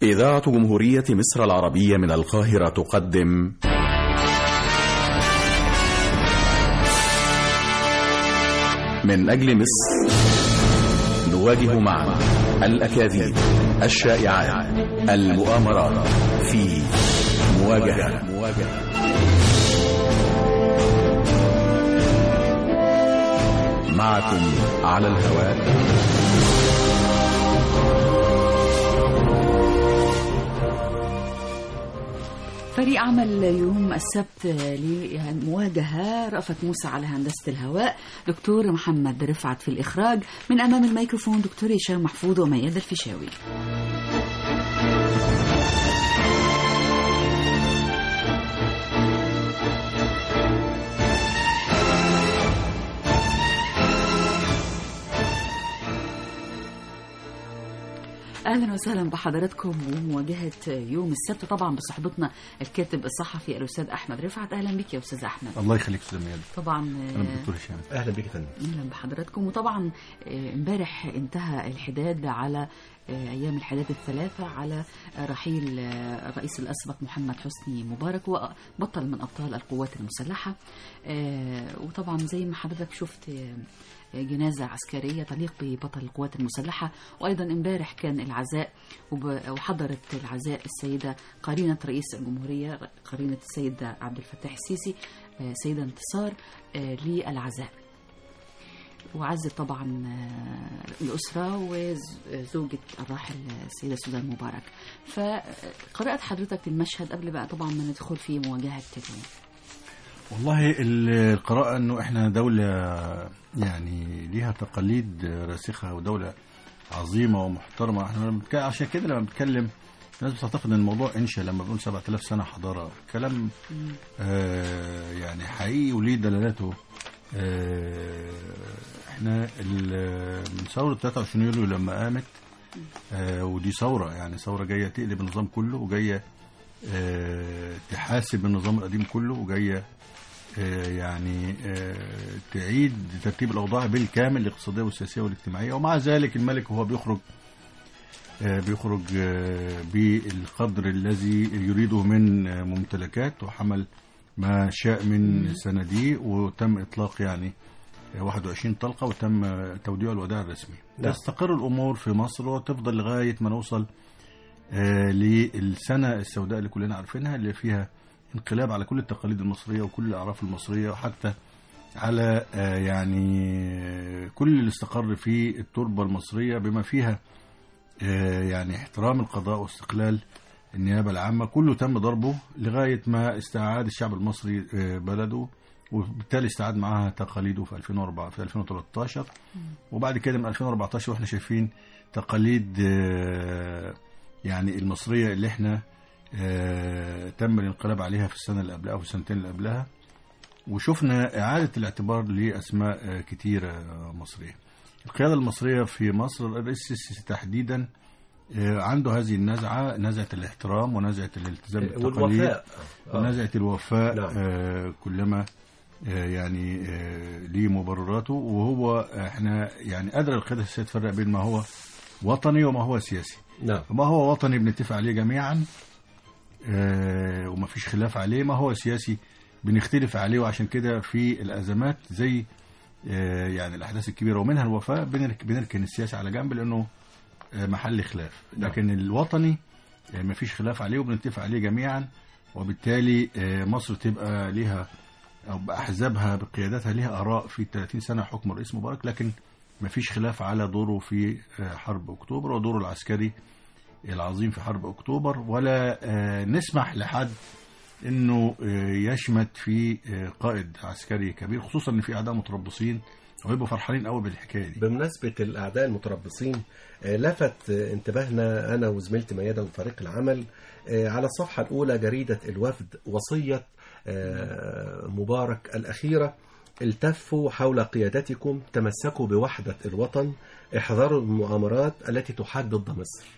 إذاعة جمهورية مصر العربية من القاهرة تقدم من أجل مصر نواجه معا الأكاذيب الشائعات المؤامرات في مواجهة مواجهة معكم على الهواء فريق عمل يوم السبت لمواجهة رأفت موسى على هندسة الهواء دكتور محمد رفعت في الإخراج من أمام الميكروفون دكتور هشام محفوظ وميادة الفيشاوي اهلا وسهلا بحضراتكم ومواجهه يوم السبت طبعا بصحبتنا الكاتب الصحفي الاستاذ احمد رفعت اهلا بك يا استاذ احمد الله يخليك استاذ ميادة طبعا انا بالدكتور هشام اهلا بك يا فندم اهلا بحضراتكم وطبعا آه، امبارح انتهى الحداد على آه، ايام الحداد الثلاثه على آه، رحيل آه، الرئيس الاسبق محمد حسني مبارك وبطل من ابطال القوات المسلحه آه، وطبعا زي ما حضرتك شفت آه، جنازة عسكرية تليق ببطل القوات المسلحة وأيضا امبارح كان العزاء وب- وحضرت العزاء السيدة قرينة رئيس الجمهورية قرينة السيد عبد الفتاح السيسي آه، سيدة انتصار آه، للعزاء وعزت طبعا آه، الأسرة وزوجة الراحل السيدة سوزان مبارك فقرأت حضرتك المشهد قبل بقى طبعا ما ندخل في مواجهة اليوم والله القراءة انه احنا دولة يعني ليها تقاليد راسخة ودولة عظيمة ومحترمة احنا لما بنتكلم عشان كده لما بنتكلم الناس بتعتقد ان الموضوع انشا لما بنقول 7000 سنة حضارة كلام آه يعني حقيقي وليه دلالاته آه احنا ال- من ثورة 23 يوليو لما قامت آه ودي ثورة يعني ثورة جاية تقلب النظام كله وجاية آه، تحاسب النظام القديم كله وجايه آه، يعني آه، تعيد ترتيب الاوضاع بالكامل الاقتصاديه والسياسيه والاجتماعيه ومع ذلك الملك وهو بيخرج آه، بيخرج آه، بالقدر الذي يريده من آه، ممتلكات وحمل ما شاء من صناديق وتم اطلاق يعني آه، 21 طلقه وتم آه، توديع الوداع الرسمي نعم. تستقر الامور في مصر وتفضل لغايه ما نوصل آه، للسنة السوداء اللي كلنا عارفينها اللي فيها انقلاب على كل التقاليد المصرية وكل الأعراف المصرية وحتى على آه، يعني آه، كل اللي استقر في التربة المصرية بما فيها آه، يعني احترام القضاء واستقلال النيابة العامة كله تم ضربه لغاية ما استعاد الشعب المصري آه، بلده وبالتالي استعاد معاها تقاليده في 2004 في 2013 وبعد كده من 2014 واحنا شايفين تقاليد آه، يعني المصرية اللي احنا آه، تم الانقلاب عليها في السنة اللي قبلها أو في السنتين اللي قبلها وشفنا إعادة الاعتبار لأسماء آه، كتيرة آه، مصرية القيادة المصرية في مصر الرئيس السيسي تحديدا آه، عنده هذه النزعة نزعة الاحترام ونزعة الالتزام بالتقاليد والوفاء آه. ونزعة الوفاء نعم. آه، كلما آه، يعني آه، ليه مبرراته وهو احنا يعني أدرى القيادة السياسية تفرق بين ما هو وطني وما هو سياسي نعم ما هو وطني بنتفق عليه جميعا آه، وما فيش خلاف عليه ما هو سياسي بنختلف عليه وعشان كده في الأزمات زي آه، يعني الأحداث الكبيرة ومنها الوفاة بنرك- بنركن السياسي على جنب لأنه آه، محل خلاف نعم. لكن الوطني آه، ما فيش خلاف عليه وبنتفق عليه جميعا وبالتالي آه، مصر تبقى ليها أو بأحزابها بقياداتها ليها آراء في 30 سنة حكم الرئيس مبارك لكن ما فيش خلاف على دوره في آه، حرب أكتوبر ودوره العسكري العظيم في حرب أكتوبر ولا آه، نسمح لحد انه آه، يشمت في آه، قائد عسكري كبير خصوصا ان في اعداء متربصين ويبقوا فرحانين قوي بالحكايه دي بمناسبة الأعداء المتربصين آه، لفت آه، انتباهنا أنا وزميلتي ميادة من فريق العمل آه، على الصفحة الأولى جريدة الوفد وصية آه، مبارك الأخيرة التفوا حول قيادتكم تمسكوا بوحدة الوطن احذروا المؤامرات التي تحاك ضد مصر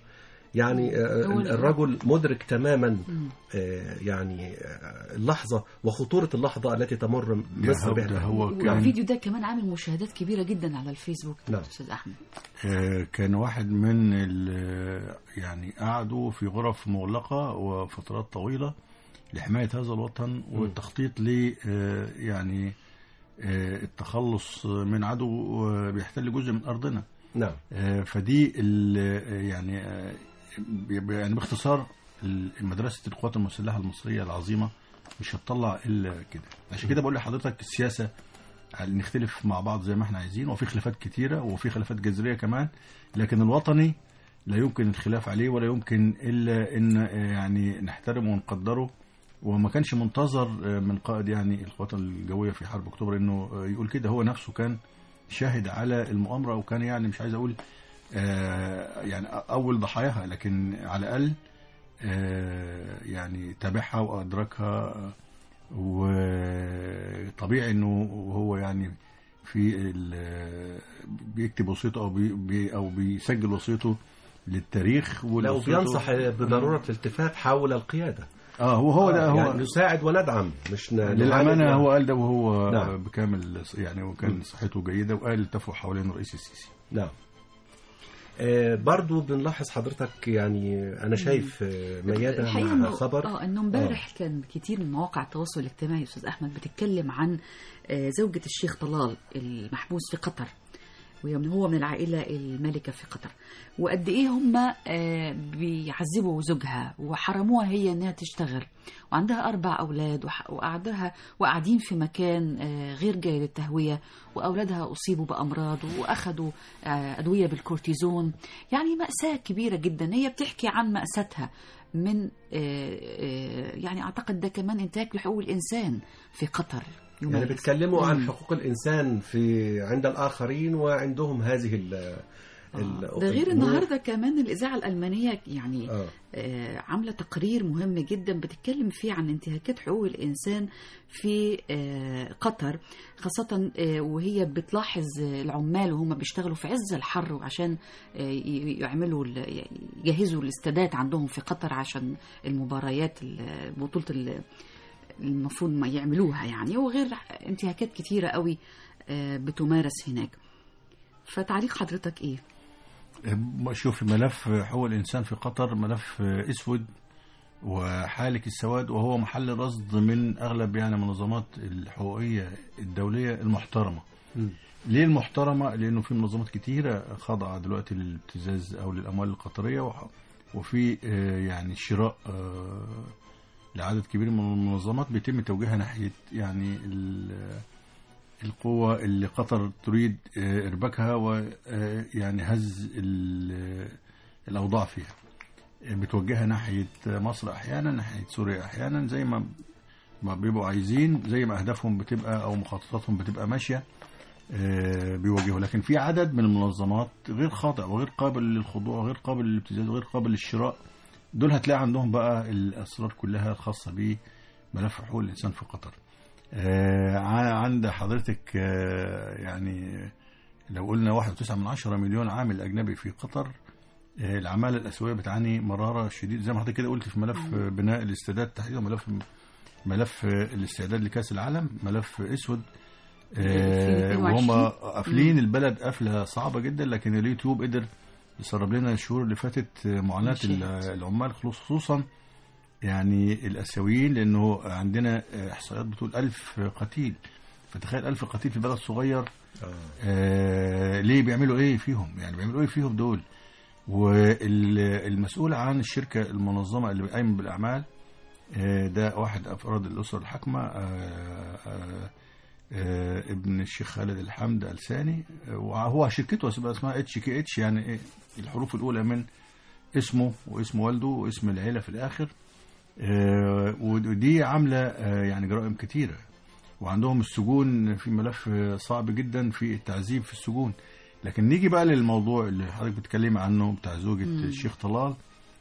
يعني آه، هو اللي- الرجل مدرك تماما مم. آه، يعني آه، اللحظة وخطورة اللحظة التي تمر ده مصر هو- بها ده هو كان والفيديو ده كمان عامل مشاهدات كبيره جدا على الفيسبوك نعم. استاذ احمد آه، كان واحد من ال- يعني قعدوا في غرف مغلقة وفترات طويلة لحماية هذا الوطن والتخطيط ل آه، يعني آه، التخلص من عدو آه، بيحتل جزء من أرضنا نعم آه، فدي ال- يعني آه، ب- يعني باختصار ال- مدرسة القوات المسلحة المصرية العظيمة مش هتطلع إلا كده عشان كده بقول لحضرتك السياسة على نختلف مع بعض زي ما احنا عايزين وفي خلافات كتيرة وفي خلافات جذرية كمان لكن الوطني لا يمكن الخلاف عليه ولا يمكن إلا إن آه، يعني نحترمه ونقدره وما كانش منتظر آه، من قائد يعني القوات الجوية في حرب أكتوبر إنه آه، يقول كده هو نفسه كان شاهد على المؤامرة وكان يعني مش عايز أقول آه، يعني أول ضحاياها لكن على الأقل آه، يعني تابعها وأدركها آه، وطبيعي إنه هو يعني في ال- بيكتب وصيته أو بي بي- أو بيسجل وصيته للتاريخ لا والوصيته- وبينصح بضرورة الالتفاف حول القيادة اه هو هو ده آه، هو يعني نساعد وندعم مش ن- نعاند للأمانة يعني. هو قال ده وهو نعم. بكامل يعني وكان صحته جيدة وقال التفوا حوالين الرئيس السيسي نعم آه، برضو بنلاحظ حضرتك يعني أنا شايف آه، ميادة الحقيقه مع انه خبر اه انه امبارح كان كتير من مواقع التواصل الاجتماعي استاذ احمد بتتكلم عن آه، زوجة الشيخ طلال المحبوس في قطر وهي هو من العائلة المالكة في قطر وقد ايه هم آه، بيعذبوا زوجها وحرموها هي انها تشتغل وعندها اربع اولاد وح- وقعدها وقاعدين في مكان آه، غير جيد للتهوية واولادها اصيبوا بامراض واخذوا آه، ادوية بالكورتيزون يعني مأساة كبيرة جدا هي بتحكي عن مأساتها من آه، آه، يعني اعتقد ده كمان انتهاك لحقوق الانسان في قطر يعني يمارس. بيتكلموا عن مم. حقوق الإنسان في عند الآخرين وعندهم هذه ال ال- ده غير الأمور. النهارده كمان الاذاعه الالمانيه يعني آه. آه، عامله تقرير مهم جدا بتتكلم فيه عن انتهاكات حقوق الانسان في آه، قطر خاصه آه، وهي بتلاحظ آه، العمال وهم بيشتغلوا في عز الحر وعشان آه، ي- يعملوا ال- يجهزوا الاستادات عندهم في قطر عشان المباريات ال- بطوله ال- المفروض ما يعملوها يعني وغير انتهاكات كتيره قوي آه، بتمارس هناك فتعليق حضرتك ايه؟ شوف ملف حقوق الإنسان في قطر ملف أسود وحالك السواد وهو محل رصد من أغلب يعني منظمات الحقوقية الدولية المحترمة مم. ليه المحترمة؟ لأنه في منظمات كتيرة خاضعة دلوقتي للابتزاز أو للأموال القطرية وح- وفي آه، يعني شراء آه، لعدد كبير من المنظمات بيتم توجيهها ناحية يعني ال- القوة اللي قطر تريد آه، إرباكها ويعني هز ال- الأوضاع فيها آه، بتوجهها ناحية مصر أحيانا ناحية سوريا أحيانا زي ما ما بيبقوا عايزين زي ما أهدافهم بتبقى أو مخططاتهم بتبقى ماشية آه، بيواجهوا لكن في عدد من المنظمات غير خاضع وغير قابل للخضوع وغير قابل للابتزاز وغير قابل للشراء دول هتلاقي عندهم بقى الأسرار كلها الخاصة بملف حقوق الإنسان في قطر آه، ع- عند حضرتك آه، يعني لو قلنا واحد وتسعة من عشرة مليون عامل أجنبي في قطر آه، العمالة الأسيوية بتعاني مرارة شديدة زي ما حضرتك كده قلت في ملف آه، بناء الاستادات تحديدا ملف ملف آه، الاستعداد لكأس العالم ملف أسود آه، 2022. وهم قافلين البلد قفلة صعبة جدا لكن اليوتيوب قدر يسرب لنا الشهور اللي فاتت آه، معاناة مشاهد. العمال خصوصا يعني الآسيويين لأنه عندنا آه، إحصائيات بتقول ألف قتيل فتخيل ألف قتيل في بلد صغير آه. آه ليه بيعملوا إيه فيهم يعني بيعملوا إيه فيهم دول والمسؤول عن الشركة المنظمة اللي قايمة بالأعمال آه ده واحد أفراد الأسرة الحاكمة آه آه آه ابن الشيخ خالد الحمد الساني آه، وهو شركته اسمها اسمها اتش كي اتش يعني إيه الحروف الأولى من اسمه واسم والده واسم العيلة في الآخر آه، ودي عاملة آه، يعني جرائم كتيرة وعندهم السجون في ملف آه، صعب جدا في التعذيب في السجون لكن نيجي بقى للموضوع اللي حضرتك بتتكلم عنه بتاع زوجة مم. الشيخ طلال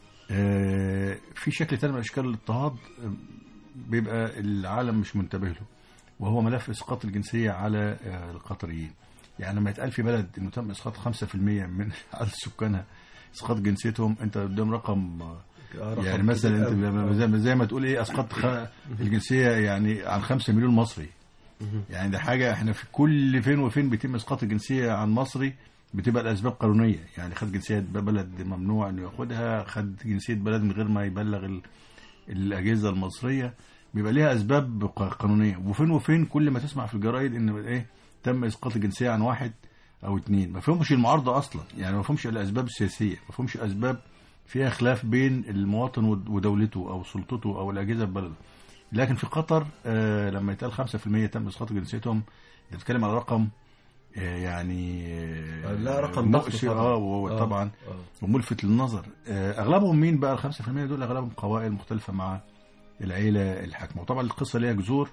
آه، في شكل تاني من أشكال الاضطهاد آه، بيبقى العالم مش منتبه له وهو ملف إسقاط الجنسية على آه، القطريين يعني لما يتقال في بلد إنه تم إسقاط 5% من عدد سكانها اسقاط جنسيتهم انت قدام رقم آه، رقم يعني مثلا كبير انت أوي. آه. زي, زي ما تقول ايه اسقطت خ... الجنسيه يعني عن 5 مليون مصري يعني ده حاجه احنا في كل فين وفين بيتم اسقاط الجنسيه عن مصري بتبقى الاسباب قانونيه يعني خد جنسيه بلد ممنوع انه ياخدها خد جنسيه بلد من غير ما يبلغ ال... الاجهزه المصريه بيبقى ليها اسباب ق- قانونيه وفين وفين كل ما تسمع في الجرايد ان ايه تم اسقاط الجنسيه عن واحد او اتنين ما فيهمش المعارضه اصلا يعني ما فيهمش الاسباب السياسيه ما فيهمش اسباب فيها خلاف بين المواطن ود- ودولته او سلطته او الاجهزه في بلده لكن في قطر آه لما يتقال 5% تم اسقاط جنسيتهم بتتكلم على رقم آه يعني آه لا، رقم ضخم مؤسف طبعاً. اه وطبعا آه. وملفت للنظر آه، اغلبهم مين بقى ال 5% دول اغلبهم قبائل مختلفه مع العيله الحاكمه وطبعا القصه ليها جذور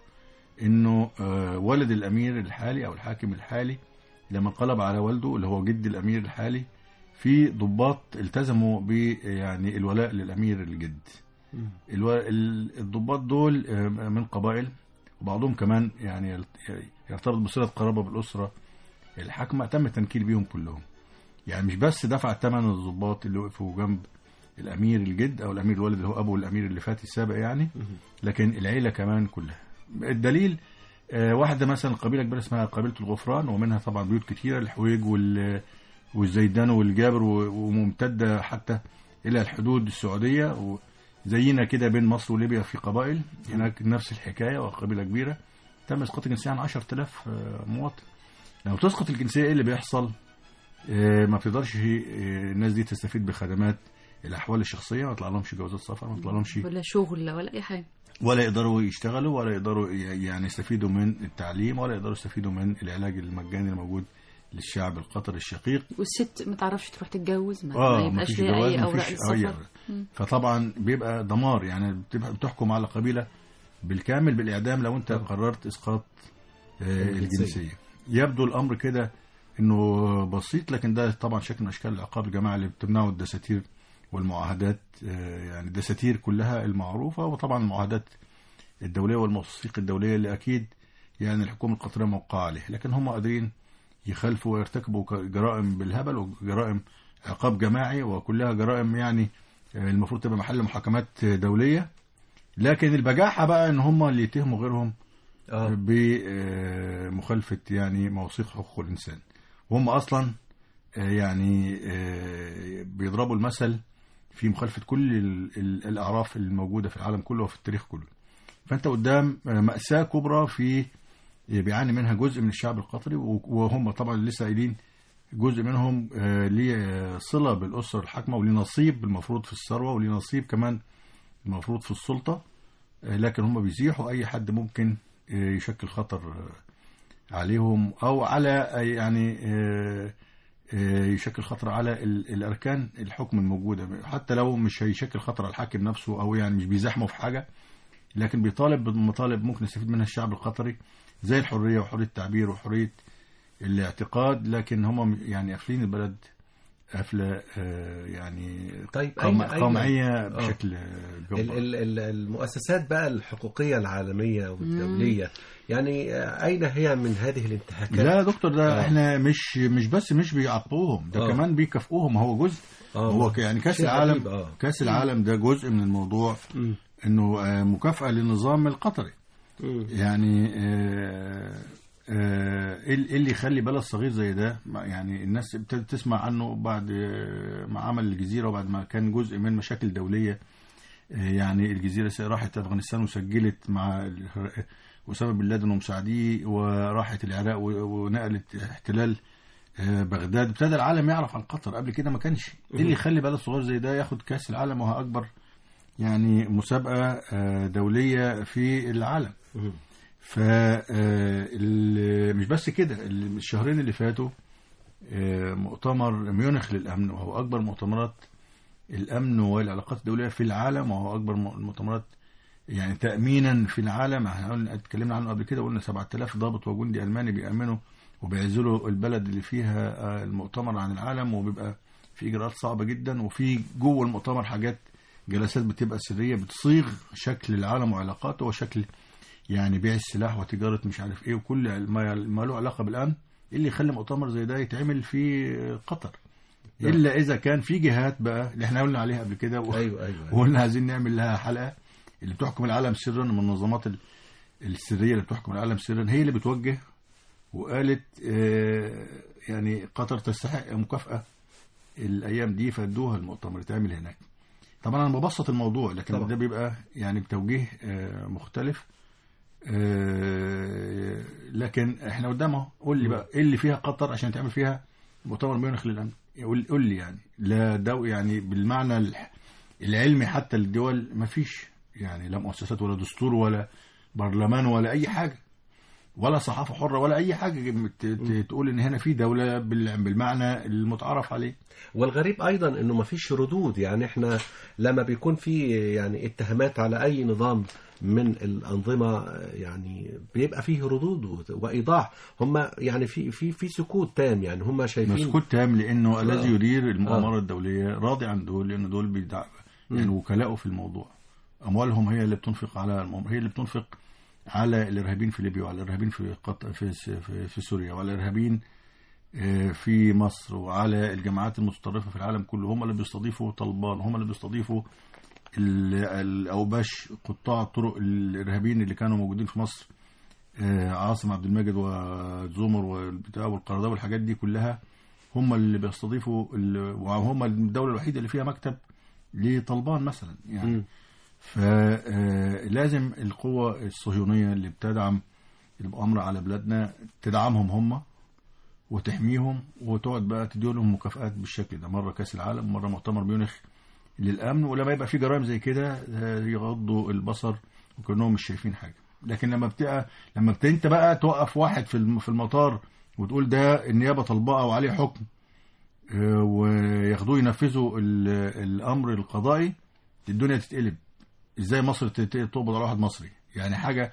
انه آه، والد الامير الحالي او الحاكم الحالي لما انقلب على والده اللي هو جد الامير الحالي في ضباط التزموا ب يعني الولاء للامير الجد مم. الو... ال- الضباط دول آه، من قبائل وبعضهم كمان يعني يلت- يرتبط بصله قرابه بالاسره الحاكمه تم التنكيل بيهم كلهم يعني مش بس دفع ثمن الضباط اللي وقفوا جنب الامير الجد او الامير الوالد اللي هو ابو الامير اللي فات السابق يعني لكن العيله كمان كلها الدليل آه، واحده مثلا قبيله كبيره اسمها قبيله الغفران ومنها طبعا بيوت كتيره الحويج وال والزيدان والجابر و- وممتده حتى الى الحدود السعوديه وزينا كده بين مصر وليبيا في قبائل هناك نفس الحكايه وقبيله كبيره تم اسقاط الجنسيه عن 10000 آه، مواطن لما تسقط الجنسيه ايه اللي بيحصل؟ آه، ما بتقدرش آه، الناس دي تستفيد بخدمات الاحوال الشخصيه ما يطلع لهمش جوازات سفر ما يطلع لهمش ولا شغل ولا اي حاجه ولا يقدروا يشتغلوا ولا يقدروا ي- يعني يستفيدوا من التعليم ولا يقدروا يستفيدوا من العلاج المجاني الموجود للشعب القطري الشقيق والست ما تعرفش تروح تتجوز ما, اه ما يبقاش مفيش ليها جواز اي اوراق مفيش أي السفر مم. فطبعا بيبقى دمار يعني بتبقى بتحكم على قبيله بالكامل بالاعدام لو انت قررت اسقاط آه، الجنسية. الجنسيه يبدو الامر كده انه بسيط لكن ده طبعا شكل من اشكال العقاب الجماعي اللي بتمنعه الدساتير والمعاهدات آه، يعني الدساتير كلها المعروفه وطبعا المعاهدات الدوليه والمواثيق الدوليه اللي اكيد يعني الحكومه القطريه موقعه عليها لكن هم قادرين يخالفوا ويرتكبوا ك- جرائم بالهبل وجرائم عقاب جماعي وكلها جرائم يعني آه، المفروض تبقى محل محاكمات دوليه لكن البجاحه بقى ان هم اللي يتهموا غيرهم اه بمخالفه يعني مواثيق حقوق الانسان وهم اصلا آه، يعني آه، بيضربوا المثل في مخالفه كل ال- ال- الاعراف الموجوده في العالم كله وفي التاريخ كله فانت قدام آه، ماساه كبرى في بيعاني منها جزء من الشعب القطري و- وهم طبعا لسه قايلين جزء منهم آه، ليه آه، صله بالاسره الحاكمه وليه نصيب المفروض في الثروه وليه نصيب كمان المفروض في السلطه آه، لكن هم بيزيحوا اي حد ممكن آه، يشكل خطر آه، عليهم او على آه، يعني آه، آه، يشكل خطر على ال- الاركان الحكم الموجوده حتى لو مش هيشكل خطر على الحاكم نفسه او يعني مش بيزاحمه في حاجه لكن بيطالب بمطالب ممكن يستفيد منها الشعب القطري زي الحريه وحريه التعبير وحريه الاعتقاد لكن هم يعني قافلين البلد قافله آه، يعني طيب قم- أين- أين- قمعيه آه. بشكل ال- جبار ال- ال- المؤسسات بقى الحقوقية العالمية والدولية يعني آه، أين هي من هذه الانتهاكات؟ لا يا دكتور ده آه. احنا مش مش بس مش بيعاقبوهم ده آه. كمان بيكافئوهم هو جزء آه، هو ك- يعني كاس شيء العالم عجيب، آه. كاس العالم ده جزء من الموضوع مم. انه آه، مكافاه للنظام القطري مم. يعني آه، آه، ايه إيه اللي يخلي بلد صغير زي ده ما- يعني الناس ابتدت تسمع عنه بعد آه، ما عمل الجزيره وبعد ما كان جزء من مشاكل دوليه آه، يعني الجزيره س- راحت افغانستان وسجلت مع ال- اسامه بن لادن ومساعديه وراحت العراق و- ونقلت احتلال آه، بغداد ابتدى العالم يعرف عن قطر قبل كده ما كانش ايه اللي يخلي بلد صغير زي ده ياخد كاس العالم وهو اكبر يعني مسابقه آه، دوليه في العالم مم. ف آه، ال- مش بس كده ال- الشهرين اللي فاتوا آه، مؤتمر ميونخ للامن وهو اكبر مؤتمرات الامن والعلاقات الدوليه في العالم وهو اكبر م- المؤتمرات يعني تامينا في العالم احنا قلنا اتكلمنا عنه قبل كده وقلنا 7000 ضابط وجندي الماني بيامنوا وبيعزلوا البلد اللي فيها آه، المؤتمر عن العالم وبيبقى في اجراءات صعبه جدا وفي جوه المؤتمر حاجات جلسات بتبقى سريه بتصيغ شكل العالم وعلاقاته وشكل يعني بيع السلاح وتجاره مش عارف ايه وكل ما ما له علاقه بالامن إيه اللي يخلي مؤتمر زي ده يتعمل في قطر نعم. الا اذا كان في جهات بقى اللي احنا قلنا عليها قبل كده و- ايوه ايوه وقلنا عايزين نعمل لها حلقه اللي بتحكم العالم سرا من المنظمات ال- السريه اللي بتحكم العالم سرا هي اللي بتوجه وقالت آه، يعني قطر تستحق مكافاه الايام دي فادوها المؤتمر يتعمل هناك طبعا انا ببسط الموضوع لكن طبعا. ده بيبقى يعني بتوجيه آه، مختلف آه، لكن احنا قدامه قول لي بقى ايه اللي فيها قطر عشان تعمل فيها مؤتمر ميونخ للامن قول قول لي يعني لا دو يعني بالمعنى الح- العلمي حتى للدول ما فيش يعني لا مؤسسات ولا دستور ولا برلمان ولا اي حاجه ولا صحافه حره ولا اي حاجه ت- ت- تقول ان هنا في دوله بال- بالمعنى المتعارف عليه والغريب ايضا انه ما فيش ردود يعني احنا لما بيكون في يعني اتهامات على اي نظام من الانظمه يعني بيبقى فيه ردود و- وايضاح هم يعني في في في سكوت تام يعني هم شايفين مسكوت تام لانه آه. الذي يدير المؤامره الدوليه راضي عن دول لان دول بيدع... يعني وكلاءه في الموضوع اموالهم هي اللي بتنفق على المؤامرة هي اللي بتنفق على الارهابيين في ليبيا وعلى الارهابيين في قط... في في, في سوريا وعلى الارهابيين آه، في مصر وعلى الجماعات المتطرفه في العالم كله هم اللي بيستضيفوا طالبان هم اللي بيستضيفوا ال- الاوباش قطاع الطرق الارهابيين اللي كانوا موجودين في مصر آه، عاصم عبد الماجد وزمر والبتاع والقرضاوي والحاجات دي كلها هم اللي بيستضيفوا ال- وهم الدوله الوحيده اللي فيها مكتب لطلبان مثلا يعني مم. فلازم القوة الصهيونية اللي بتدعم المؤامرة على بلادنا تدعمهم هم وتحميهم وتقعد بقى تديلهم مكافآت بالشكل ده مرة كأس العالم مرة مؤتمر ميونخ للأمن ولما يبقى في جرائم زي كده آه، يغضوا البصر وكأنهم مش شايفين حاجة لكن لما بتبقى لما بت- انت بقى توقف واحد في الم- في المطار وتقول ده النيابة طلبها وعليه حكم آه، وياخدوه ينفذوا ال- الأمر القضائي الدنيا تتقلب ازاي مصر ت- ت- تقبض على واحد مصري يعني حاجه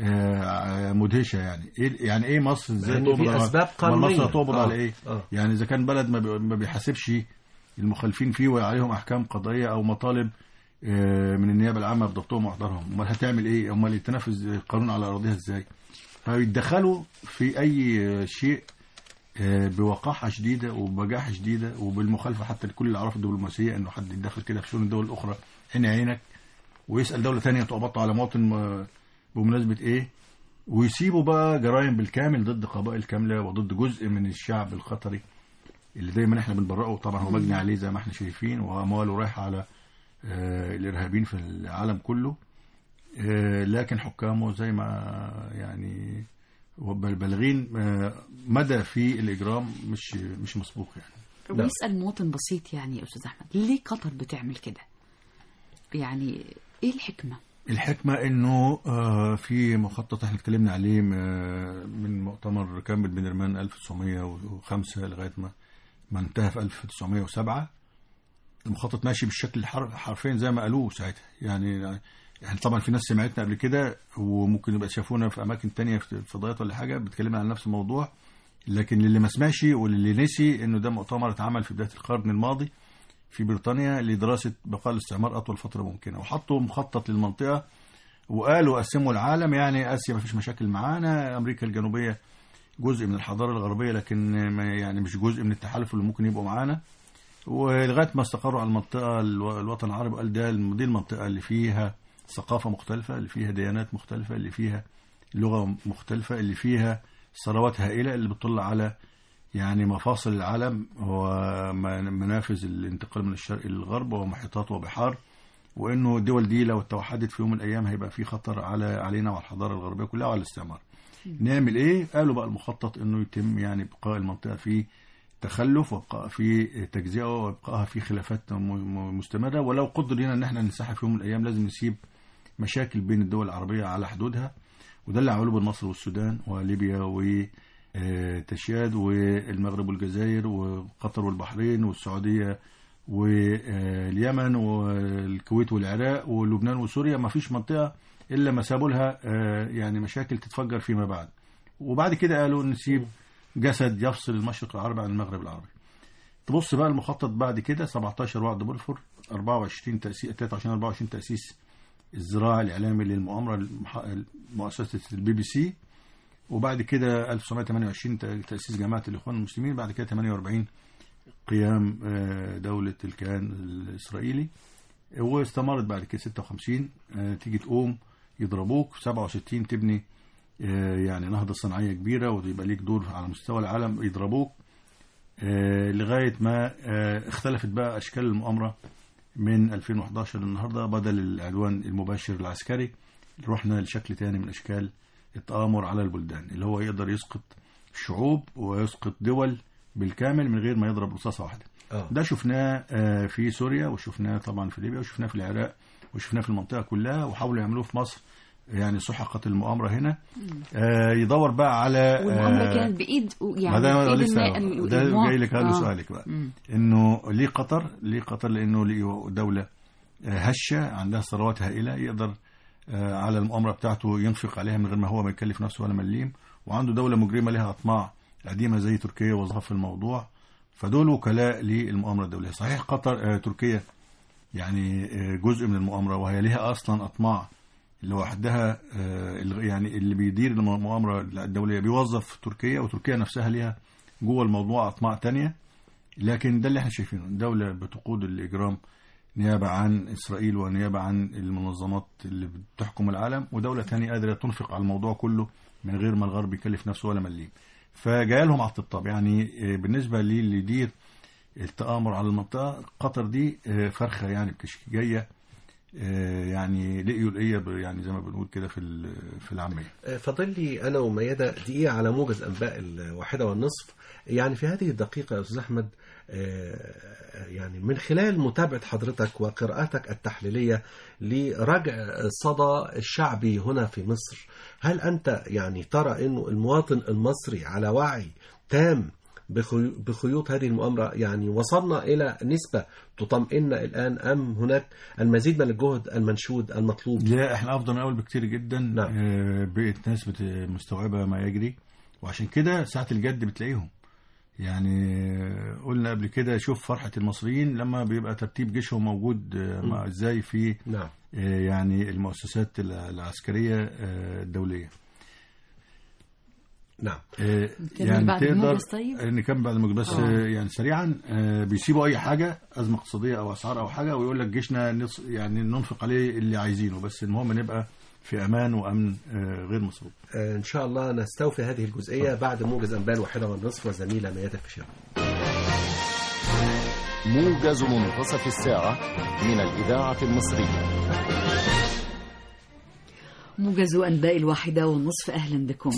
آه، مدهشه يعني ايه يعني ايه مصر ازاي لأن تقبض في على أسباب أمال قانونية. مصر هتقبض آه، على ايه آه. يعني اذا كان بلد ما بي- ما بيحاسبش المخالفين فيه وعليهم احكام قضائيه او مطالب آه، من النيابه العامه بضبطهم واحضارهم امال هتعمل ايه امال تنفذ القانون على اراضيها ازاي فيتدخلوا في اي شيء آه، بوقاحه شديده وبجاحه شديده وبالمخالفه حتى لكل الاعراف الدبلوماسيه انه حد يتدخل كده في شؤون الدول الاخرى عين عينك ويسال دوله ثانيه تقبضوا على مواطن آه، بمناسبه ايه ويسيبوا بقى جرائم بالكامل ضد قبائل كامله وضد جزء من الشعب القطري اللي دايما احنا بنبرئه طبعا هو مجني عليه زي ما احنا شايفين وامواله رايحه على آه، الارهابيين في العالم كله آه، لكن حكامه زي ما يعني وبل- بالغين آه، مدى في الاجرام مش مش مسبوق يعني ويسأل مواطن بسيط يعني يا أستاذ أحمد ليه قطر بتعمل كده؟ يعني إيه الحكمة؟ الحكمة انه آه، في مخطط احنا اتكلمنا عليه م- من مؤتمر كامل بنرمان 1905 لغاية ما ما انتهى في 1907 المخطط ماشي بالشكل الحر- حرفيا زي ما قالوه ساعتها يعني يعني طبعا في ناس سمعتنا قبل كده وممكن يبقى شافونا في اماكن تانية في فضائيات ولا حاجة بتكلمنا عن نفس الموضوع لكن اللي ما سمعش واللي نسي انه ده مؤتمر اتعمل في بداية القرن الماضي في بريطانيا لدراسة بقاء الاستعمار أطول فترة ممكنة وحطوا مخطط للمنطقة وقالوا قسموا العالم يعني آسيا ما فيش مشاكل معانا أمريكا الجنوبية جزء من الحضارة الغربية لكن ما يعني مش جزء من التحالف اللي ممكن يبقوا معانا ولغاية ما استقروا على المنطقة الو- الوطن العربي قال ده دي المنطقة اللي فيها ثقافة مختلفة اللي فيها ديانات مختلفة اللي فيها لغة مختلفة اللي فيها ثروات هائلة اللي بتطل على يعني مفاصل العالم ومنافذ الانتقال من الشرق للغرب ومحيطات وبحار وانه الدول دي لو توحدت في يوم من الايام هيبقى في خطر على علينا وعلى الحضاره الغربيه كلها وعلى الاستعمار. نعمل ايه؟ قالوا بقى المخطط انه يتم يعني بقاء المنطقه في تخلف وابقاء في تجزئه وابقائها في خلافات م- م- مستمره ولو قدر لنا ان احنا ننسحب في يوم من الايام لازم نسيب مشاكل بين الدول العربيه على حدودها وده اللي عملوه بين مصر والسودان وليبيا و آه، تشاد والمغرب والجزائر وقطر والبحرين والسعوديه واليمن والكويت والعراق ولبنان وسوريا ما فيش منطقه الا ما سابوا لها آه، يعني مشاكل تتفجر فيما بعد وبعد كده قالوا نسيب جسد يفصل المشرق العربي عن المغرب العربي تبص بقى المخطط بعد كده 17 وعد بلفور 24 تأسيس 23 24 تأسيس الزراعة الإعلامي للمؤامرة المح- مؤسسة البي بي سي وبعد كده 1928 ت- تأسيس جماعة الإخوان المسلمين بعد كده 48 قيام آه، دولة الكيان الإسرائيلي واستمرت بعد كده 56 آه، تيجي تقوم يضربوك 67 تبني آه، يعني نهضة صناعية كبيرة ويبقى ليك دور على مستوى العالم يضربوك آه، لغاية ما آه، اختلفت بقى أشكال المؤامرة من 2011 للنهاردة بدل العدوان المباشر العسكري رحنا لشكل تاني من أشكال التآمر على البلدان اللي هو يقدر يسقط شعوب ويسقط دول بالكامل من غير ما يضرب رصاصة واحدة اه ده شفناه آه، في سوريا وشفناه طبعا في ليبيا وشفناه في العراق وشفناه في المنطقة كلها وحاولوا يعملوه في مصر يعني سحقت المؤامرة هنا آه، يدور بقى على والمؤامرة آه، كانت بإيد يعني ما ده بإيد لسه الم- ده المواطن. جاي لك هذا آه. سؤالك بقى مم. انه ليه قطر ليه قطر لانه ليه دولة آه، هشة عندها ثروات هائلة يقدر آه، على المؤامرة بتاعته ينفق عليها من غير ما هو ما يكلف نفسه ولا مليم وعنده دولة مجرمة لها أطماع قديمة زي تركيا وظهر في الموضوع فدول وكلاء للمؤامرة الدولية صحيح قطر آه، تركيا يعني آه، جزء من المؤامرة وهي لها أصلا أطماع لوحدها آه، الغ- يعني اللي بيدير المؤامرة الدولية بيوظف تركيا وتركيا نفسها ليها جوه الموضوع أطماع تانية لكن ده اللي احنا شايفينه دولة بتقود الإجرام نيابة عن إسرائيل ونيابة عن المنظمات اللي بتحكم العالم ودولة تانية قادرة تنفق على الموضوع كله من غير ما الغرب يكلف نفسه ولا مليم فجاي لهم على الطبطاب يعني آه، بالنسبة لي اللي يدير التآمر على المنطقة قطر دي آه، فرخة يعني بكشك جاية آه، يعني لقيوا القية ب- يعني زي ما بنقول كده في ال- في العامية آه، فاضل لي انا وميادة دقيقة على موجز انباء الواحدة والنصف يعني في هذه الدقيقة يا استاذ احمد آه، يعني من خلال متابعة حضرتك وقراءتك التحليلية لرجع الصدى الشعبي هنا في مصر هل أنت يعني ترى أنه المواطن المصري على وعي تام بخي- بخيوط هذه المؤامرة يعني وصلنا إلى نسبة تطمئن الآن أم هناك المزيد من الجهد المنشود المطلوب لا احنا افضل من الاول بكتير جدا نعم. آه، بقت ناس بت- مستوعبه ما يجري وعشان كده ساعه الجد بتلاقيهم يعني آه، قلنا قبل كده شوف فرحه المصريين لما بيبقى ترتيب جيشهم موجود آه، مع ازاي في نعم آه، يعني المؤسسات الع- العسكريه آه، الدوليه نعم آه، نكمل يعني بعد تقدر الموجز طيب؟ آه، نكمل بعد الموجز بس آه. آه، يعني سريعا آه، بيسيبوا اي حاجه ازمه اقتصاديه او اسعار او حاجه ويقول لك جيشنا نص يعني ننفق عليه اللي عايزينه بس المهم نبقى في امان وامن آه، غير مسبوق آه، إن شاء الله نستوفي هذه الجزئية بعد موجز أنباء الواحدة والنصف والزميلة ميادة الفيشاوي موجز منتصف الساعة من الإذاعة المصرية موجز أنباء الواحدة والنصف أهلا بكم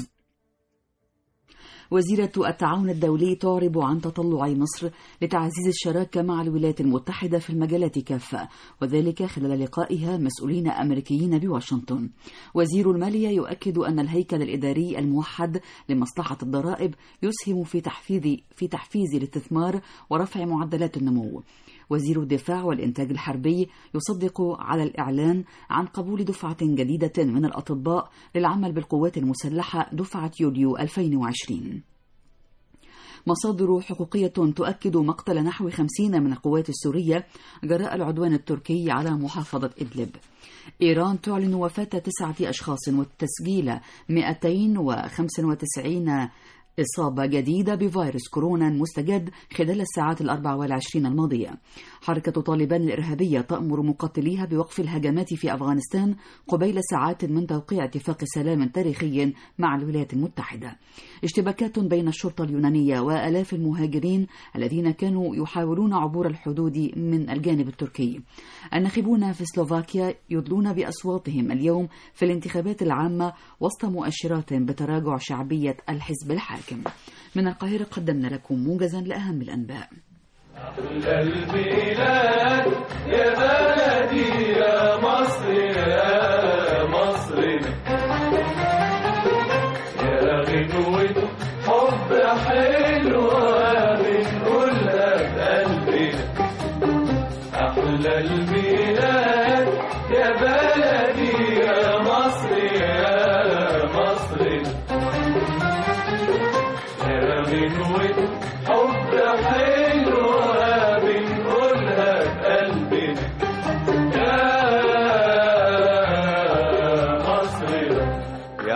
وزيرة التعاون الدولي تعرب عن تطلع مصر لتعزيز الشراكة مع الولايات المتحدة في المجالات كافة وذلك خلال لقائها مسؤولين أمريكيين بواشنطن وزير المالية يؤكد أن الهيكل الإداري الموحد لمصلحة الضرائب يسهم في تحفيز في تحفيز الاستثمار ورفع معدلات النمو وزير الدفاع والإنتاج الحربي يصدق على الإعلان عن قبول دفعة جديدة من الأطباء للعمل بالقوات المسلحة دفعة يوليو 2020 مصادر حقوقية تؤكد مقتل نحو خمسين من القوات السورية جراء العدوان التركي على محافظة إدلب إيران تعلن وفاة تسعة أشخاص وتسجيل 295 إصابة جديدة بفيروس كورونا مستجد خلال الساعات الأربع والعشرين الماضية حركة طالبان الإرهابية تأمر مقاتليها بوقف الهجمات في أفغانستان قبيل ساعات من توقيع اتفاق سلام تاريخي مع الولايات المتحدة اشتباكات بين الشرطة اليونانية وآلاف المهاجرين الذين كانوا يحاولون عبور الحدود من الجانب التركي الناخبون في سلوفاكيا يدلون بأصواتهم اليوم في الانتخابات العامة وسط مؤشرات بتراجع شعبية الحزب الحاكم من القاهرة قدمنا لكم موجزا لأهم الأنباء البلاد يا بلدي يا مصر يا مصر يا غنوة حب حلوة بنقولها بقلبنا أحلى البلاد يا بلدي يا مصر يا مصر يا غنوة حب حلوة بنقولها بقلبنا يا مصر يا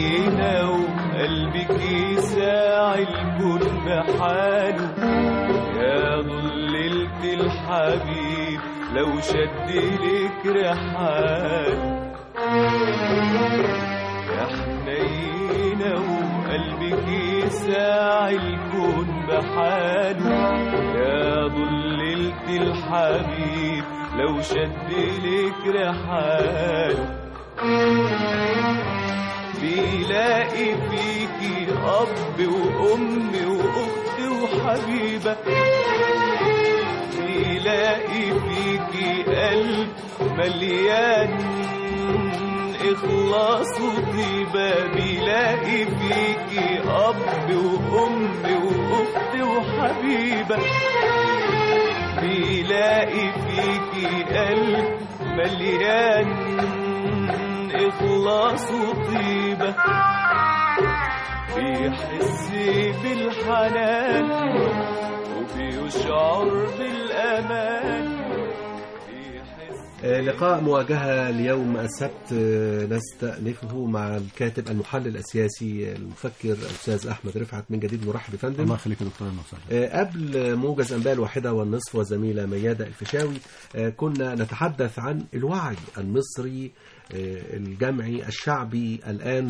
حنينة وقلبك يساعي الكل حاله الحبيب لو شد لك رحال يا حنينة وقلبك يساع الكون بحاله يا ضللت الحبيب لو شد لك رحال بيلاقي فيكي أب وأم وأخت وحبيبة بيلاقي فيكي قلب مليان إخلاص وطيبة بيلاقي فيكي أب وأم وأخت وحبيبة بيلاقي فيكي قلب مليان إخلاص وطيبة بيحس بالحنان وبيشعر بالأمان بيحس آه، لقاء مواجهة ليوم السبت آه، نستأنفه مع الكاتب المحلل السياسي المفكر الأستاذ أحمد رفعت من جديد مرحب يا فندم الله يخليك يا دكتور وسهلا آه، قبل موجز أنباء الواحدة والنصف والزميلة ميادة الفيشاوي آه، كنا نتحدث عن الوعي المصري آه، الجمعي الشعبي الآن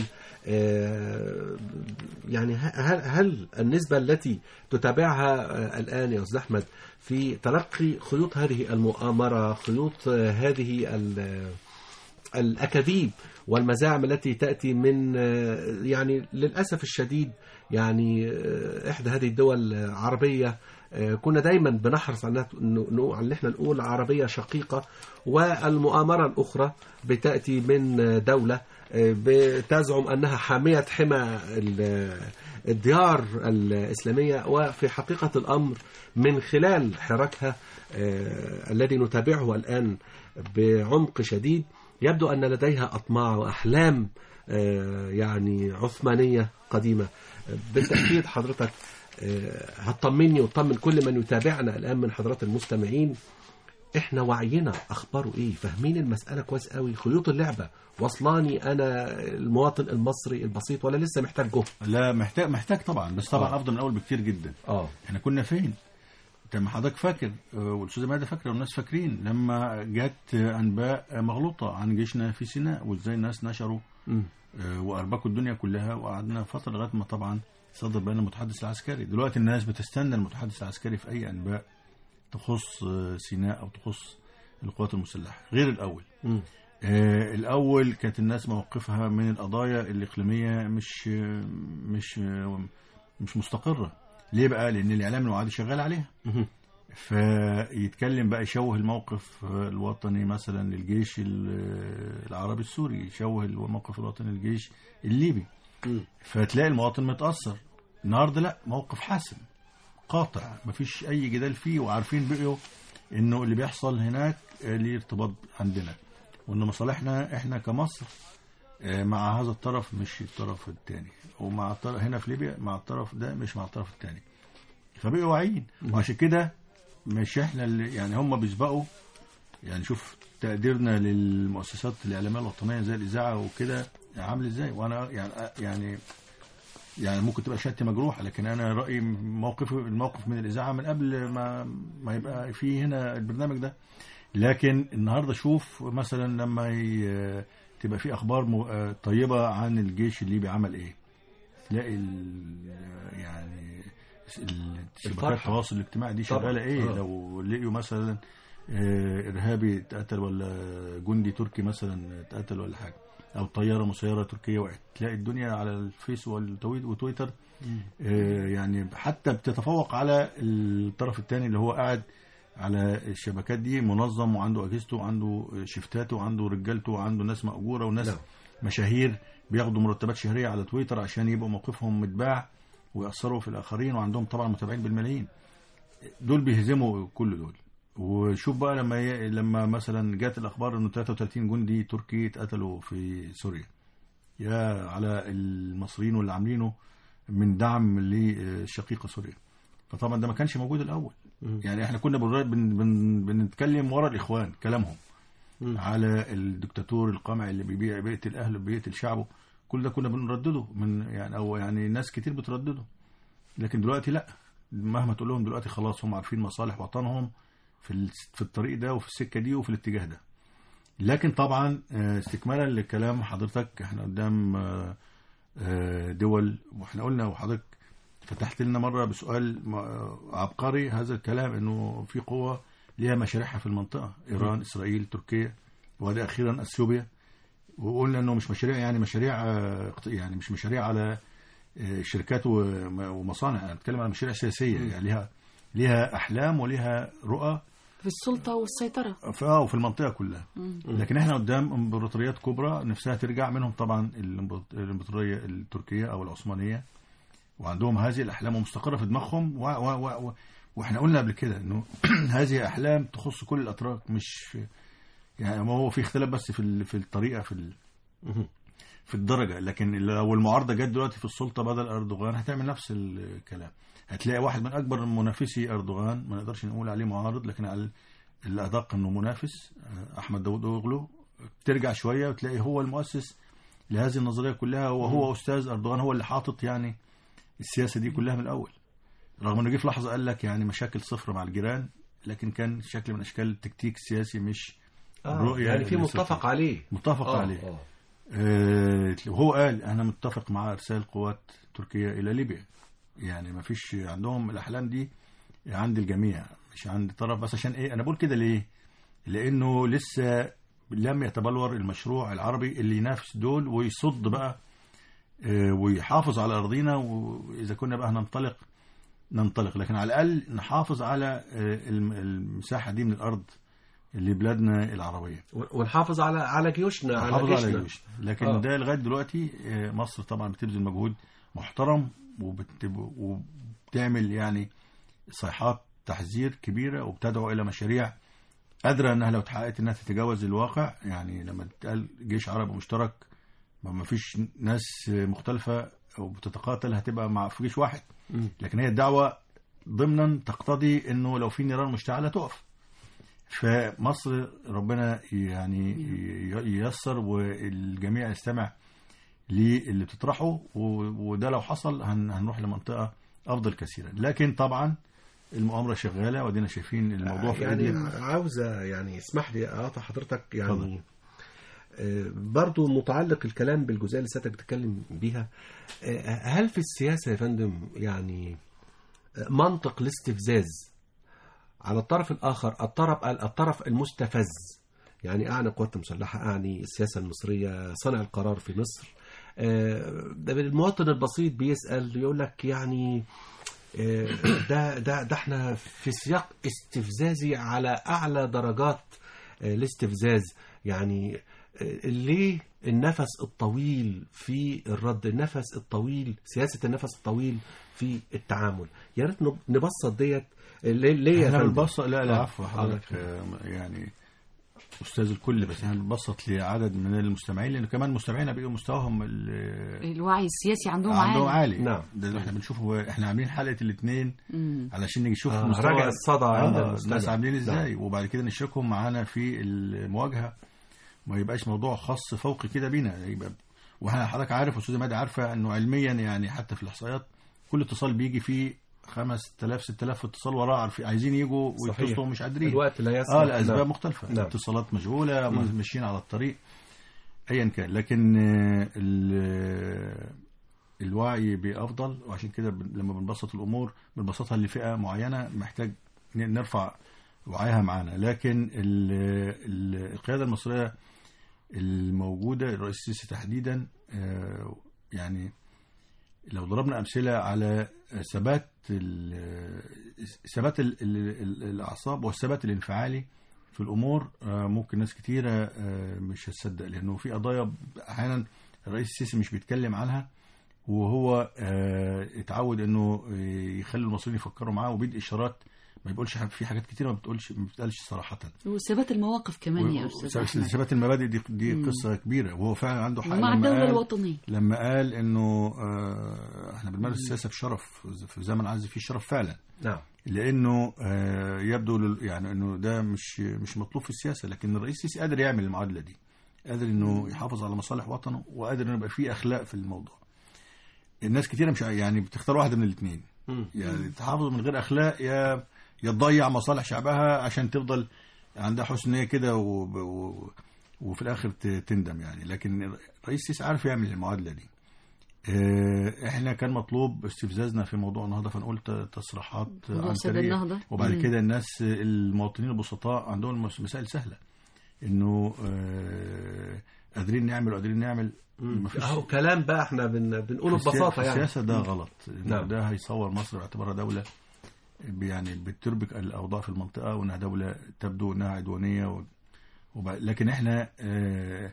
آه، يعني ه- هل, هل النسبة التي تتابعها آه، الآن يا أستاذ أحمد في تلقي خيوط هذه المؤامرة خيوط آه، هذه ال- الأكاذيب والمزاعم التي تأتي من آه، يعني للأسف الشديد يعني آه، إحدى هذه الدول العربية آه، كنا دايما بنحرص على إنها- إنه- إنه- على ان احنا نقول عربية شقيقة والمؤامرة الأخرى بتأتي من آه، دولة آه، بتزعم أنها حامية حمى ال- الديار الإسلامية وفي حقيقة الأمر من خلال حراكها آه، الذي نتابعه الآن بعمق شديد يبدو أن لديها أطماع وأحلام آه، يعني عثمانية قديمة بالتأكيد حضرتك آه، هتطمني وتطمن كل من يتابعنا الآن من حضرات المستمعين احنا وعينا اخباره ايه فاهمين المسألة كويس قوي خيوط اللعبة وصلاني انا المواطن المصري البسيط ولا لسه محتاج جهد لا محتاج محتاج طبعا بس طبعا آه. افضل من الاول بكتير جدا اه احنا كنا فين انت ما حضرتك فاكر آه، والاستاذه ماده فاكره والناس فاكرين لما جت انباء مغلوطه عن جيشنا في سيناء وازاي الناس نشروا مم. آه، واربكوا الدنيا كلها وقعدنا فتره لغايه ما طبعا صدر بيان المتحدث العسكري دلوقتي الناس بتستنى المتحدث العسكري في اي انباء تخص آه، سيناء او تخص القوات المسلحه غير الاول مم. آه، الأول كانت الناس موقفها من القضايا الإقليمية مش آه، مش آه، مش مستقرة ليه بقى؟ لأن الإعلام الوعدي شغال عليها مهم. فيتكلم بقى يشوه الموقف آه، الوطني مثلا للجيش ال- آه، العربي السوري يشوه الموقف الوطني للجيش الليبي مم. فتلاقي المواطن متأثر النهارده لا موقف حاسم قاطع مفيش أي جدال فيه وعارفين بقوا إنه اللي بيحصل هناك آه، ليه ارتباط عندنا وإن مصالحنا إحنا كمصر آه، مع هذا الطرف مش الطرف الثاني ومع الطرف هنا في ليبيا مع الطرف ده مش مع الطرف الثاني فبقوا واعيين وعشان كده مش احنا اللي يعني هم بيسبقوا يعني شوف تقديرنا للمؤسسات الاعلاميه الوطنيه زي الاذاعه وكده عامل ازاي وانا يعني يعني يعني ممكن تبقى شهادتي مجروحه لكن انا رايي موقف الموقف من الاذاعه من قبل ما ما يبقى في هنا البرنامج ده لكن النهارده شوف مثلا لما ي- تبقى في اخبار م- آه، طيبه عن الجيش الليبي عمل ايه تلاقي ال- يعني ال- شبكات الفرحة. التواصل الاجتماعي دي طبعا. شغاله ايه آه. لو لقيوا مثلا آه، ارهابي اتقتل ولا جندي تركي مثلا اتقتل ولا حاجه او طياره مسيره تركيه وقعت تلاقي الدنيا على الفيس والتويت وتويتر آه، يعني حتى بتتفوق على الطرف الثاني اللي هو قاعد على الشبكات دي منظم وعنده اجهزته وعنده شفتاته وعنده رجالته وعنده ناس مأجوره وناس نعم. مشاهير بياخدوا مرتبات شهريه على تويتر عشان يبقوا موقفهم متباع ويأثروا في الآخرين وعندهم طبعا متابعين بالملايين دول بيهزموا كل دول وشوف بقى لما ي... لما مثلا جات الأخبار إنه 33 جندي تركي اتقتلوا في سوريا يا على المصريين واللي عاملينه من دعم للشقيقة سوريا فطبعا ده ما كانش موجود الأول يعني احنا كنا بن... بن... بن... بنتكلم ورا الإخوان كلامهم مم. على الدكتاتور القمع اللي بيبيع بيقتل اهله بيقتل شعبه كل ده كنا بنردده من يعني او يعني ناس كتير بتردده لكن دلوقتي لا مهما تقول لهم دلوقتي خلاص هم عارفين مصالح وطنهم في ال- في الطريق ده وفي السكه دي وفي الاتجاه ده لكن طبعا آه، استكمالا لكلام حضرتك احنا قدام آه، آه، دول واحنا قلنا وحضرتك فتحت لنا مره بسؤال م- آه، عبقري هذا الكلام انه في قوه ليها مشاريعها في المنطقه ايران اسرائيل تركيا وده اخيرا اثيوبيا وقلنا انه مش مشاريع يعني مشاريع آه، اقت- يعني مش مشاريع على آه، شركات وم- ومصانع انا بتكلم على مشاريع سياسيه يعني ليها ليها احلام وليها رؤى في السلطة والسيطرة في اه وفي المنطقه كلها لكن احنا قدام امبراطوريات كبرى نفسها ترجع منهم طبعا الإمبراط- الامبراطوريه التركيه او العثمانيه وعندهم هذه الاحلام ومستقره في دماغهم و و و و واحنا قلنا قبل كده انه هذه احلام تخص كل الاتراك مش يعني ما هو في اختلاف بس في ال- في الطريقه في ال- في الدرجه لكن لو المعارضه جت دلوقتي في السلطه بدل اردوغان هتعمل نفس الكلام هتلاقي واحد من اكبر منافسي اردوغان ما نقدرش نقول عليه معارض لكن على الادق انه منافس آه، احمد داوود اوغلو ترجع شويه وتلاقي هو المؤسس لهذه النظريه كلها وهو استاذ اردوغان هو اللي حاطط يعني السياسه دي كلها من الاول رغم انه جه في لحظه قال لك يعني مشاكل صفر مع الجيران لكن كان شكل من اشكال التكتيك السياسي مش آه الرؤية يعني في اللي متفق صفر. عليه متفق آه، عليه آه. آه، وهو قال انا متفق مع ارسال قوات تركيا الى ليبيا يعني ما فيش عندهم الاحلام دي عند الجميع مش عند طرف بس عشان ايه انا بقول كده ليه لانه لسه لم يتبلور المشروع العربي اللي ينافس دول ويصد بقى آه، ويحافظ على ارضنا واذا كنا بقى هننطلق ننطلق لكن على الاقل نحافظ على آه، الم- المساحه دي من الارض اللي بلادنا العربيه ونحافظ على على جيوشنا على حافظ على جيشنا جيوشنا لكن آه. ده لغايه دلوقتي آه، مصر طبعا بتبذل مجهود محترم وبت- وبتعمل يعني صيحات تحذير كبيره وبتدعو الى مشاريع قادره انها لو اتحققت انها تتجاوز الواقع يعني لما تتقال جيش عربي مشترك ما ما فيش ناس مختلفه او بتتقاتل هتبقى مع في جيش واحد مم. لكن هي الدعوه ضمنا تقتضي انه لو في نيران مشتعله تقف فمصر ربنا يعني ي- ييسر والجميع يستمع للي بتطرحه و- وده لو حصل هن- هنروح لمنطقه افضل كثيرا لكن طبعا المؤامره شغاله وادينا شايفين الموضوع في يعني ايدينا عاوزة يعني اسمح لي اقاطع حضرتك يعني اتفضل. آه، برضو متعلق الكلام بالجزئيه اللي سيادتك بتتكلم بيها آه، هل في السياسه يا فندم يعني آه، منطق الاستفزاز على الطرف الاخر الطرف الطرف المستفز يعني اعني القوات المسلحه اعني السياسه المصريه صانع القرار في مصر آه، ده المواطن البسيط بيسال يقول لك يعني آه، ده ده ده احنا في سياق استفزازي على اعلى درجات آه، الاستفزاز يعني آه، ليه النفس الطويل في الرد النفس الطويل سياسه النفس الطويل في التعامل يا ريت نب- نبسط ديت ليه ليه يا احنا فندم بنبسط لا لا آه. عفوا حضرتك آه، يعني استاذ الكل بس احنا بنبسط لعدد من المستمعين لان كمان مستمعينا بيبقوا مستواهم ال- الوعي السياسي عندهم عندهم عالي عالي نعم. ده اللي احنا بنشوفه احنا عاملين حلقه الاثنين مم. علشان نيجي نشوف آه، مستوى رجع الصدى عند آه المستمع. الناس عاملين نعم. ازاي وبعد كده نشركهم معانا في المواجهه ما يبقاش موضوع خاص فوقي كده بينا يبقى واحنا حضرتك عارف استاذ مادي عارفه انه علميا يعني حتى في الاحصائيات كل اتصال بيجي فيه 5000 6000 اتصال وراه عارفين عايزين يجوا صحيح. ويتصلوا ومش قادرين الوقت لا يسمح اه لاسباب نعم. مختلفه نعم. اتصالات مشغوله مم. ماشيين على الطريق ايا كان لكن آه، ال- الوعي بافضل وعشان كده بن- لما بنبسط الامور بنبسطها لفئه معينه محتاج ن- نرفع وعيها معانا لكن ال- ال- القياده المصريه الموجوده الرئيس السيسي تحديدا آه، يعني لو ضربنا امثله على ثبات ال- ثبات ال- ال- ال- الاعصاب والثبات الانفعالي في الامور آه، ممكن ناس كتيره آه، مش هتصدق لانه في قضايا احيانا الرئيس السيسي مش بيتكلم عنها وهو آه، اتعود انه آه، يخلي المصريين يفكروا معاه وبيدي اشارات ما بيقولش حاجة- في حاجات كتيره ما بتقولش ما بتقالش صراحه وثبات المواقف كمان يا استاذ احمد ثبات المبادئ دي دي مم. قصه كبيره وهو فعلا عنده حق ومع لما الدوله قال الوطنيه لما قال انه آه، احنا بنمارس السياسه بشرف في زمن عز فيه الشرف فعلا نعم لانه آه، يبدو لل- يعني انه ده مش مش مطلوب في السياسه لكن الرئيس السيسي قادر يعمل المعادله دي قادر انه يحافظ على مصالح وطنه وقادر انه يبقى فيه اخلاق في الموضوع الناس كتيره مش ع- يعني بتختار واحده من الاثنين مم. يعني تحافظ من غير اخلاق يا يا تضيع مصالح شعبها عشان تفضل عندها حسن نيه كده و... و... وفي الاخر ت- تندم يعني لكن الرئيس السيسي عارف يعمل المعادله دي آه، احنا كان مطلوب استفزازنا في موضوع النهضه فنقول ت- تصريحات موضوع سد عنترية. النهضة. وبعد مم. كده الناس المواطنين البسطاء عندهم مس- مسائل سهله انه آه، قادرين نعمل وقادرين نعمل مفيش- اهو كلام بقى احنا بن... بنقوله في السيا- ببساطه في يعني السياسه ده غلط إنه نعم. ده هيصور مصر باعتبارها دوله ب- يعني بتربك الاوضاع في المنطقه وانها دوله تبدو انها عدوانيه و... وب... لكن احنا آه،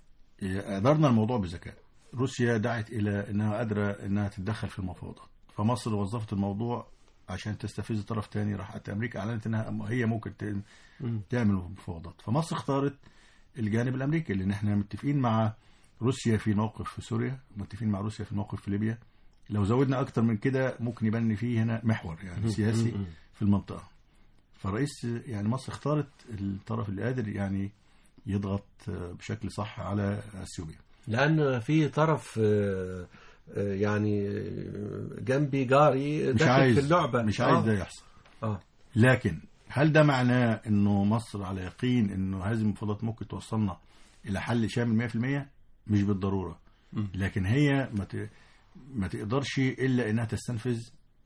ادرنا الموضوع بذكاء روسيا دعت الى انها قادره انها تتدخل في المفاوضات فمصر وظفت الموضوع عشان تستفز طرف تاني راحت امريكا اعلنت انها هي ممكن ت- تعمل مفاوضات فمصر اختارت الجانب الامريكي لان احنا متفقين مع روسيا في موقف في سوريا متفقين مع روسيا في موقف في ليبيا لو زودنا اكتر من كده ممكن يبان ان في هنا محور يعني سياسي في المنطقه فالرئيس يعني مصر اختارت الطرف اللي قادر يعني يضغط بشكل صح على اثيوبيا لان في طرف آه، آه، يعني آه، جنبي جاري مش داخل عايز في اللعبه مش آه. عايز ده يحصل اه لكن هل ده معناه انه مصر على يقين انه هذه المفاوضات ممكن توصلنا الى حل شامل 100% مش بالضروره لكن هي ما ت- ما تقدرش الا انها تستنفذ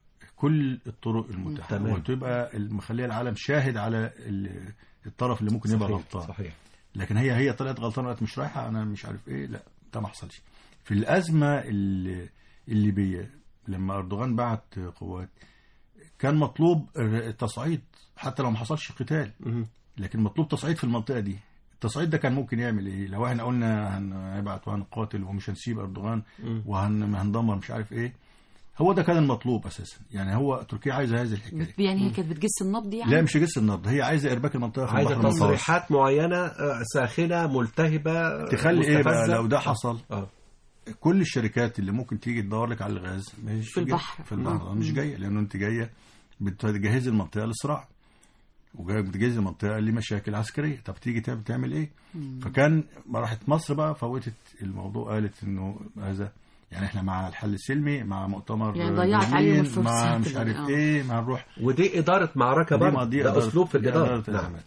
كل الطرق المتاحه تمام. وتبقى مخليه العالم شاهد على ال- الطرف اللي ممكن يبقى صحيح غلطان صحيح لكن هي هي طلعت غلطانه وقالت مش رايحه انا مش عارف ايه لا ده ما حصلش في الازمه ال- الليبيه لما اردوغان بعت قوات كان مطلوب التصعيد حتى لو ما حصلش قتال مهم. لكن مطلوب تصعيد في المنطقه دي التصعيد ده كان ممكن يعمل ايه لو احنا قلنا هنبعت وهنقاتل ومش هنسيب اردوغان وهندمر مش عارف ايه هو ده كان المطلوب اساسا يعني هو تركيا عايزه هذه الحكايه يعني هي كانت بتجس النبض يعني لا مش جس النبض هي عايزه ارباك المنطقه في عايزه البحر المتوسط تصريحات معينه آه، ساخنه ملتهبه تخلي ايه بقى مستفزة. لو ده حصل اه كل الشركات اللي ممكن تيجي تدور لك على الغاز مش في جاية. البحر. في البحر مش جايه لانه انت جايه بتجهزي المنطقه للصراع وجايه بتجهزي المنطقه لمشاكل عسكريه طب تيجي تعمل, تعمل ايه فكان راحت مصر بقى فوتت الموضوع قالت انه هذا يعني احنا مع الحل السلمي مع مؤتمر يعني ضيعت برلين، عليهم الفرصة مع مش كده، عارف آه. ايه مع نروح ودي اداره معركه دي ما- برضه دي ده إدارة- اسلوب في دي الاداره إدارة نعم الأعمال.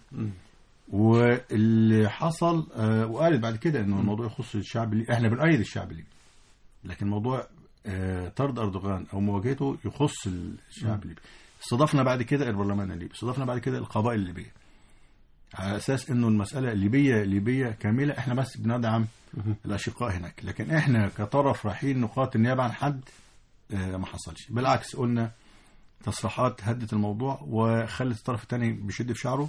واللي حصل آه وقالت بعد كده انه الموضوع يخص الشعب اللي احنا بنأيد الشعب الليبي لكن موضوع آه طرد اردوغان او مواجهته يخص الشعب الليبي استضفنا بعد كده البرلمان الليبي استضفنا بعد كده القبائل الليبيه على اساس انه المساله الليبيه ليبيه كامله احنا بس بندعم الاشقاء هناك لكن احنا كطرف رايحين نقاتل نيابه عن حد آه ما حصلش بالعكس قلنا تصريحات هدت الموضوع وخلت الطرف الثاني بيشد في شعره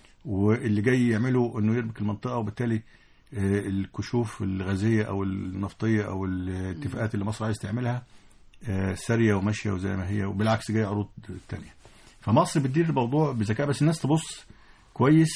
واللي جاي يعمله انه يربك المنطقه وبالتالي آه، الكشوف الغازيه او النفطيه او الاتفاقات اللي مصر عايز تعملها آه، ساريه وماشيه وزي ما هي وبالعكس جاي عروض تانية فمصر بتدير الموضوع بذكاء بس الناس تبص كويس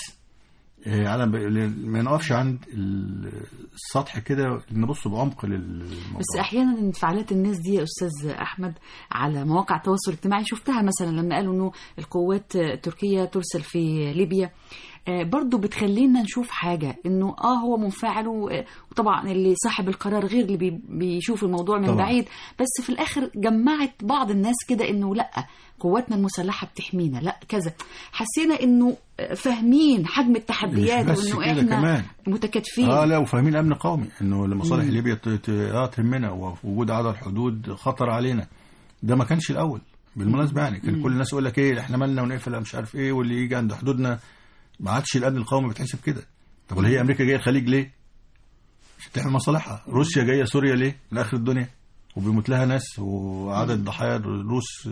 آه، على ب- ما نقفش عند ال- السطح كده نبص بعمق للموضوع بس احيانا انفعالات الناس دي يا استاذ احمد على مواقع التواصل الاجتماعي شفتها مثلا لما قالوا انه القوات التركيه ترسل في ليبيا آه، برضو بتخلينا نشوف حاجة انه اه هو منفعل و- وطبعا اللي صاحب القرار غير اللي بي- بيشوف الموضوع من طبعاً. بعيد بس في الاخر جمعت بعض الناس كده انه لا قواتنا المسلحة بتحمينا لا كذا حسينا انه آه، فاهمين حجم التحديات مش بس وانه كده احنا كمان. متكاتفين اه لا وفاهمين امن قومي انه لمصالح ليبيا ت- ت- اه تهمنا ووجود على الحدود خطر علينا ده ما كانش الاول بالمناسبه يعني كان كل الناس يقول لك ايه احنا مالنا ونقفل مش عارف ايه واللي يجي عند حدودنا ما عادش الامن القومي بيتحسب كده طب ولا هي امريكا جايه الخليج ليه؟ عشان تحمي مصالحها روسيا جايه سوريا ليه؟ لاخر الدنيا وبيموت لها ناس وعدد ضحايا الروس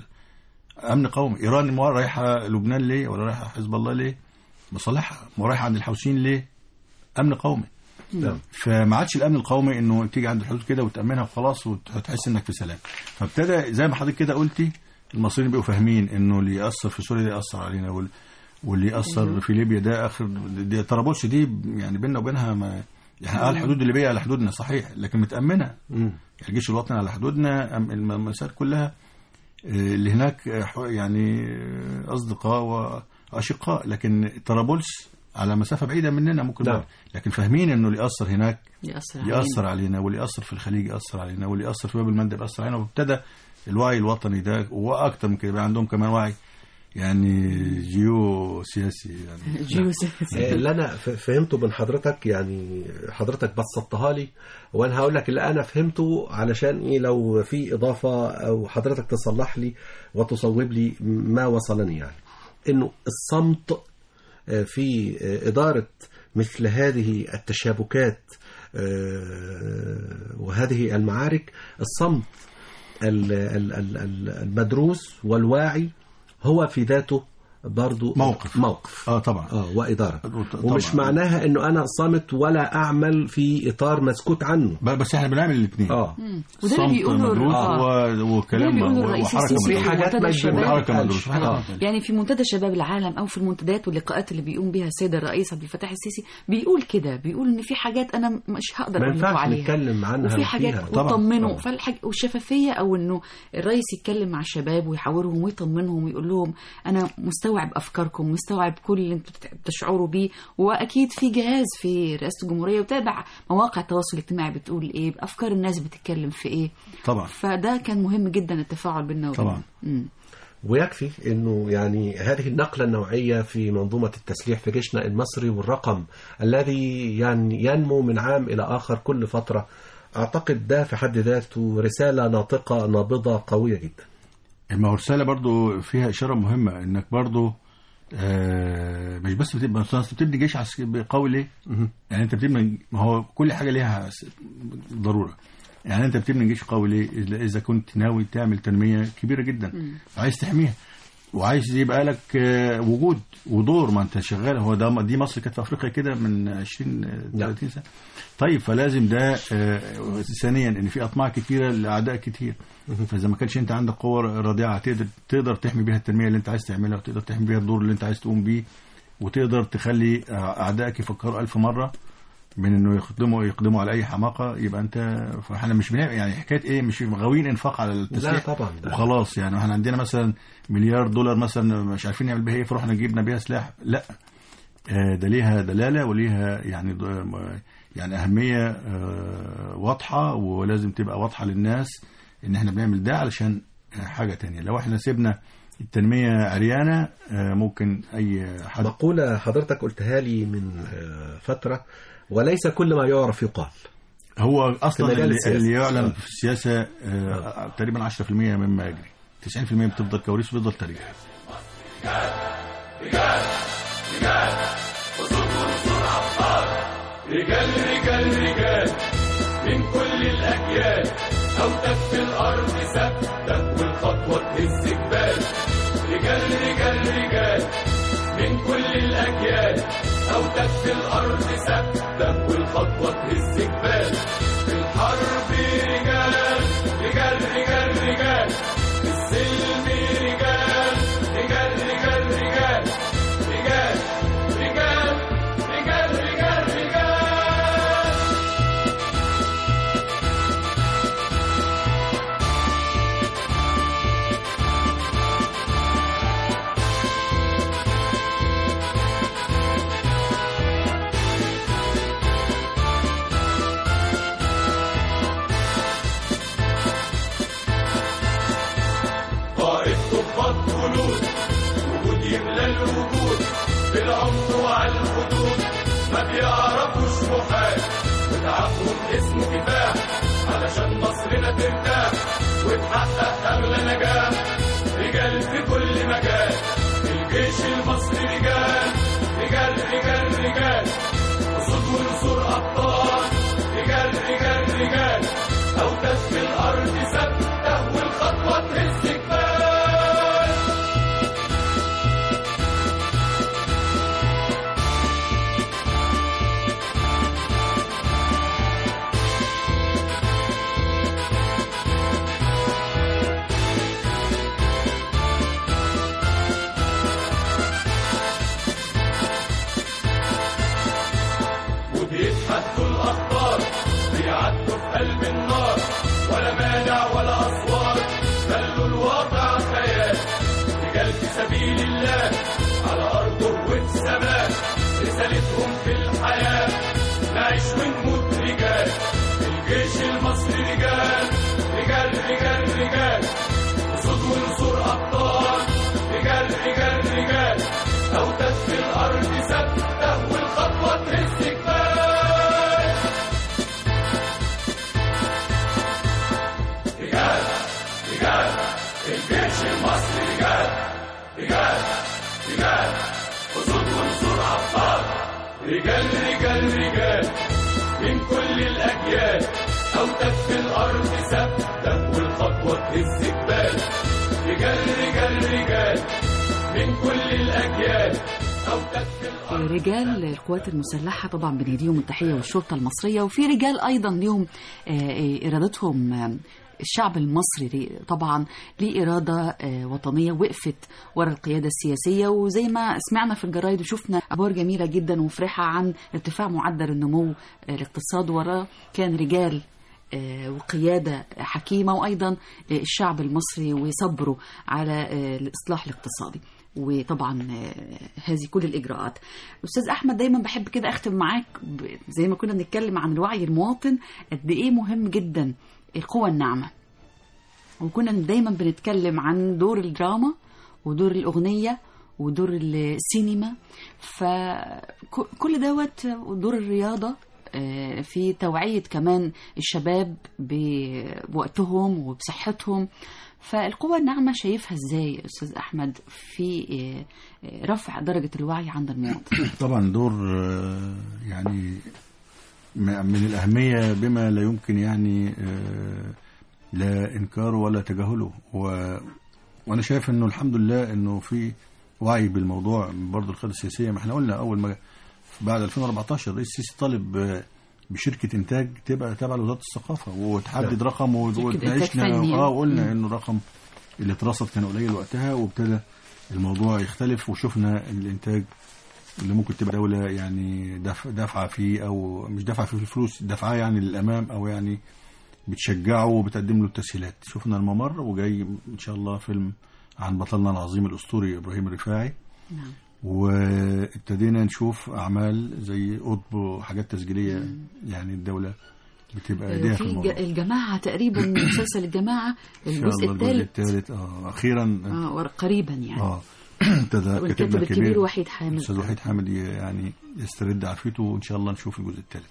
امن قومي ايران ما رايحه لبنان ليه ولا رايحه حزب الله ليه؟ مصالحها ما رايحه عند الحوثيين ليه؟ امن قومي نعم. فما عادش الامن القومي انه تيجي عند الحدود كده وتامنها وخلاص وتحس انك في سلام فابتدى زي ما حضرتك كده قلتي المصريين بقوا فاهمين انه اللي ياثر في سوريا ده ياثر علينا وال- واللي ياثر في ليبيا ده اخر دي طرابلس دي يعني بيننا وبينها ما يعني اه الحدود الليبيه على حدودنا صحيح لكن متامنه مم. الجيش الوطني على حدودنا أم- المسار كلها آه، اللي هناك آه، ح- يعني آه، اصدقاء واشقاء لكن طرابلس على مسافه بعيده مننا ممكن نعم. لكن فاهمين انه اللي ياثر هناك يأثر علينا. ياثر علينا واللي ياثر في الخليج ياثر علينا واللي ياثر في باب المندب ياثر علينا وابتدى الوعي الوطني ده واكثر من كده بقى عندهم كمان وعي يعني جيو سياسي يعني جيوس آه، اللي انا ف- فهمته من حضرتك يعني حضرتك بسطتها لي وانا هقول لك اللي انا فهمته علشان ايه لو في اضافه او حضرتك تصلح لي وتصوب لي ما وصلني يعني انه الصمت آه، في آه، اداره مثل هذه التشابكات آه، وهذه المعارك الصمت ال- ال- ال- ال- المدروس والواعي هو في ذاته برضو موقف. موقف اه طبعا اه وإدارة طبعاً. ومش معناها انه انا صامت ولا اعمل في اطار مسكوت عنه ب- بس احنا بنعمل الاثنين اه وده اللي بيقوله مدروس آه. و- وكلام ده اللي بيقوله الرئيس وحركه السيسي في مدروسة. حاجات منتدى ما الشباب. يجيبوها وحركه قالش. مدروسه آه. حركة مدروسة. يعني في منتدى شباب العالم او في المنتديات واللقاءات اللي بيقوم بها السيد الرئيس عبد الفتاح السيسي بيقول كده بيقول ان في حاجات انا مش هقدر ما اقول لكم ينفعش عليها نتكلم عنها وفي حاجات وفيها. طبعاً. وطمنوا طبعاً. فالحاج والشفافيه او انه الرئيس يتكلم مع الشباب ويحاورهم ويطمنهم ويقول لهم انا مستوعب افكاركم مستوعب كل اللي انتم بت- بتشعروا بيه واكيد في جهاز في رئاسه الجمهوريه وتابع مواقع التواصل الاجتماعي بتقول ايه افكار الناس بتتكلم في ايه طبعا فده كان مهم جدا التفاعل بيننا وبين طبعاً. مم. ويكفي انه يعني هذه النقله النوعيه في منظومه التسليح في جيشنا المصري والرقم الذي يعني ينمو من عام الى اخر كل فتره اعتقد ده في حد ذاته رساله ناطقه نابضه قويه جدا ما هو رساله برضو فيها اشاره مهمه انك برضو آه مش بس بتبقى بس بتبني جيش عسكري قوي ليه؟ يعني انت بتبني ما هو كل حاجه ليها س- ضروره يعني انت بتبني جيش قوي ليه؟ اذا إذا كنت ناوي تعمل تنميه كبيره جدا عايز تحميها وعايز يبقى لك آه، وجود ودور ما انت شغال هو ده دي مصر كانت في افريقيا كده من 20 آه، لا. 30 سنه طيب فلازم ده آه، ثانيا ان في اطماع كتيره لاعداء كتير فاذا ما كانش انت عندك قوه رادعه تقدر تقدر تحمي بيها التنميه اللي انت عايز تعملها وتقدر تحمي بيها الدور اللي انت عايز تقوم بيه وتقدر تخلي آه، اعدائك يفكروا ألف مره من انه يقدموا يقدموا على اي حماقه يبقى انت فاحنا مش بنعمل يعني حكايه ايه مش غاويين انفاق على التسليح لا طبعا ده وخلاص يعني احنا عندنا مثلا مليار دولار مثلا مش عارفين نعمل بيها ايه فرحنا جبنا بيها سلاح لا آه، ده ليها دلاله وليها يعني ض- يعني اهميه آه، واضحه ولازم تبقى واضحه للناس ان احنا بنعمل ده علشان آه، حاجه تانية لو احنا سيبنا التنميه عريانه آه، ممكن اي حد مقوله حضرتك قلتها لي من آه، فتره وليس كل ما يعرف يقال هو اصلا في مجال اللي, السياسة. اللي يعلن آه. في السياسه آه، تقريبا 10% مما يجري 90% بتفضل كواليس وبيفضل تاريخ رجال رجال رجال من كل الأجيال أوتاد في الأرض ثابتة والخطوة تهز جبال رجال رجال رجال من كل الأجيال أوتاد في الأرض ثابتة والخطوة تهز جبال في الحرب رجال رجال رجال رجال في السلم رجال رجال رجال رجال رجال رجال رجال رجال رجال قائد ضباط جنود وجود يملى الوجود بالعمق وعلى الحدود ما بيعرفوش محال وتعبهم اسمه كفاح علشان مصرنا ترتاح وتحقق اغلى نجاح رجال في كل مكان الجيش المصري رجال رجال رجال رجال اسود ونسور ابطال رجال رجال رجال اوتاد في الارض ثابته والخطوه تهز جبال رجال رجال أسود ونسور أبطال رجال رجال رجال من كل الأجيال أوتاد في الأرض ثابتة والخطوة تهز جبال رجال رجال رجال من كل الأجيال أوتاد في الأرض رجال القوات المسلحة طبعا بنديهم التحية والشرطة المصرية وفي رجال أيضا ليهم آه، آه، إرادتهم آه، الشعب المصري طبعا ليه إرادة آه، وطنية وقفت ورا القيادة السياسية وزي ما سمعنا في الجرايد وشفنا أخبار جميلة جدا ومفرحة عن ارتفاع معدل النمو آه، الاقتصاد وراه كان رجال آه، وقيادة حكيمة وأيضا آه، الشعب المصري وصبره على آه، الإصلاح الاقتصادي وطبعا آه، هذه كل الإجراءات أستاذ أحمد دايما بحب كده أختم معاك ب- زي ما كنا بنتكلم عن الوعي المواطن قد إيه مهم جدا القوة الناعمة وكنا دايما بنتكلم عن دور الدراما ودور الأغنية ودور السينما فكل دوت ودور الرياضة آه، في توعية كمان الشباب بوقتهم وبصحتهم فالقوة الناعمة شايفها ازاي يا أستاذ أحمد في آه، آه، رفع درجة الوعي عند المواطن طبعا دور آه، يعني م- من الأهمية بما لا يمكن يعني آه، لا إنكاره ولا تجاهله و... وأنا شايف إنه الحمد لله إنه في وعي بالموضوع برضه القيادة السياسية ما احنا قلنا أول ما بعد 2014 الرئيس السيسي طالب آه، بشركة إنتاج تبقى تابعة لوزارة الثقافة وتحدد رقم و- شركة إنتاج وتناقشنا فني. اه وقلنا مم. إنه الرقم اللي اترصد كان قليل وقتها وابتدى الموضوع يختلف وشفنا الإنتاج اللي ممكن تبقى دولة يعني دف- دافعة فيه أو مش دافعة فيه في الفلوس دافعة يعني للأمام أو يعني بتشجعه وبتقدم له التسهيلات شفنا الممر وجاي إن شاء الله فيلم عن بطلنا العظيم الأسطوري إبراهيم الرفاعي نعم وابتدينا نشوف أعمال زي قطب وحاجات تسجيلية يعني الدولة بتبقى ايديها في في الموضوع الج- الجماعة تقريبا مسلسل الجماعة إن شاء الجزء الله الجزء الثالث الثالث اه أخيرا آه ور- قريبا يعني اه ابتدى والكاتب كاتبنا الكبير الكبير وحيد حامد الاستاذ وحيد حامد ي- يعني يسترد عافيته وان شاء الله نشوف الجزء الثالث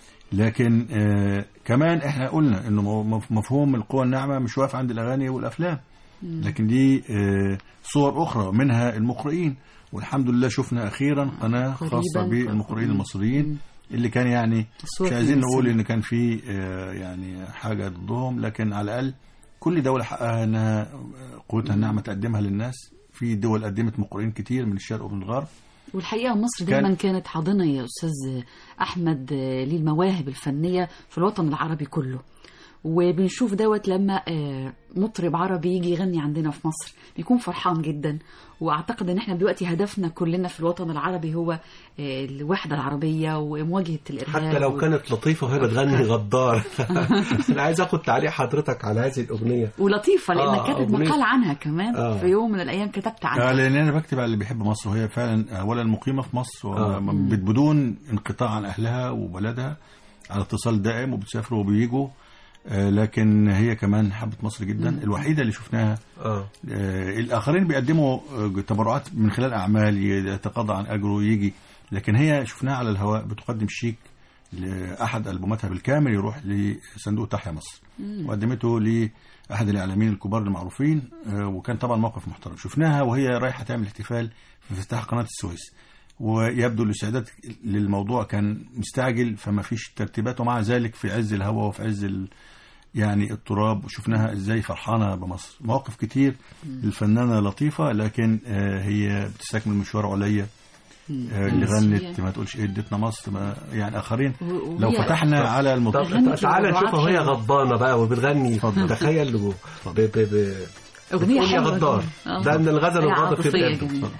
لكن آه كمان احنا قلنا انه مو- مف- مفهوم القوى الناعمه مش واقف عند الاغاني والافلام لكن دي آه صور اخرى منها المقرئين والحمد لله شفنا اخيرا قناه قريباً. خاصه بالمقرئين مم. المصريين اللي كان يعني الصور مش عايزين في نقول السينما. ان كان في آه، يعني حاجه ضدهم لكن على الاقل كل دوله حقها انها قوتها الناعمه تقدمها للناس في دول قدمت مقرئين كتير من الشرق ومن الغرب والحقيقة مصر كان- دايما كانت حاضنة يا أستاذ أحمد آه، للمواهب الفنية في الوطن العربي كله وبنشوف دوت لما آه، مطرب عربي يجي يغني عندنا في مصر بيكون فرحان جدا واعتقد ان احنا دلوقتي هدفنا كلنا في الوطن العربي هو آه، الوحده العربيه ومواجهه الارهاب حتى لو و- كانت لطيفة وهي بتغني غدار أنا عايز أخد تعليق حضرتك على هذه الأغنية ولطيفه لانك آه، كاتب أغنية. مقال عنها كمان آه. في يوم من الايام كتبت عنها آه لان انا بكتب على اللي بيحب مصر وهي فعلا اولا مقيمه في مصر آه. وم- بدون انقطاع عن اهلها وبلدها على اتصال دائم وبتسافروا وبيجوا آه لكن هي كمان حبت مصر جدا الوحيده اللي شفناها آه آه، الآخرين بيقدموا آه، تبرعات من خلال أعمال يتقاضى عن أجره يجي لكن هي شفناها على الهواء بتقدم شيك لأحد ألبوماتها بالكامل يروح لصندوق تحيا مصر وقدمته لأحد الإعلاميين الكبار المعروفين آه، وكان طبعا موقف محترم شفناها وهي رايحة تعمل احتفال في افتتاح قناة السويس ويبدو الاستعداد للموضوع كان مستعجل فما فيش ترتيبات ومع ذلك في عز الهواء وفي عز ال... يعني التراب وشفناها ازاي فرحانه بمصر مواقف كتير الفنانه لطيفه لكن آه، هي بتستكمل مشوار عليا آه، اللي بس غنت هي- ما تقولش ايه ادتنا مصر ما يعني اخرين و- وهي- لو فتحنا على طب المط... غنت تعالى تبرعات نشوفها وهي حلوة. غضبانة بقى وبتغني اتفضل. تخيل ب... ب... ب... ب... اغنيه بتقول يا حلوه غدار جداً. آه. ده من الغزل هي والغضب في عاطفية بجد. جميلة.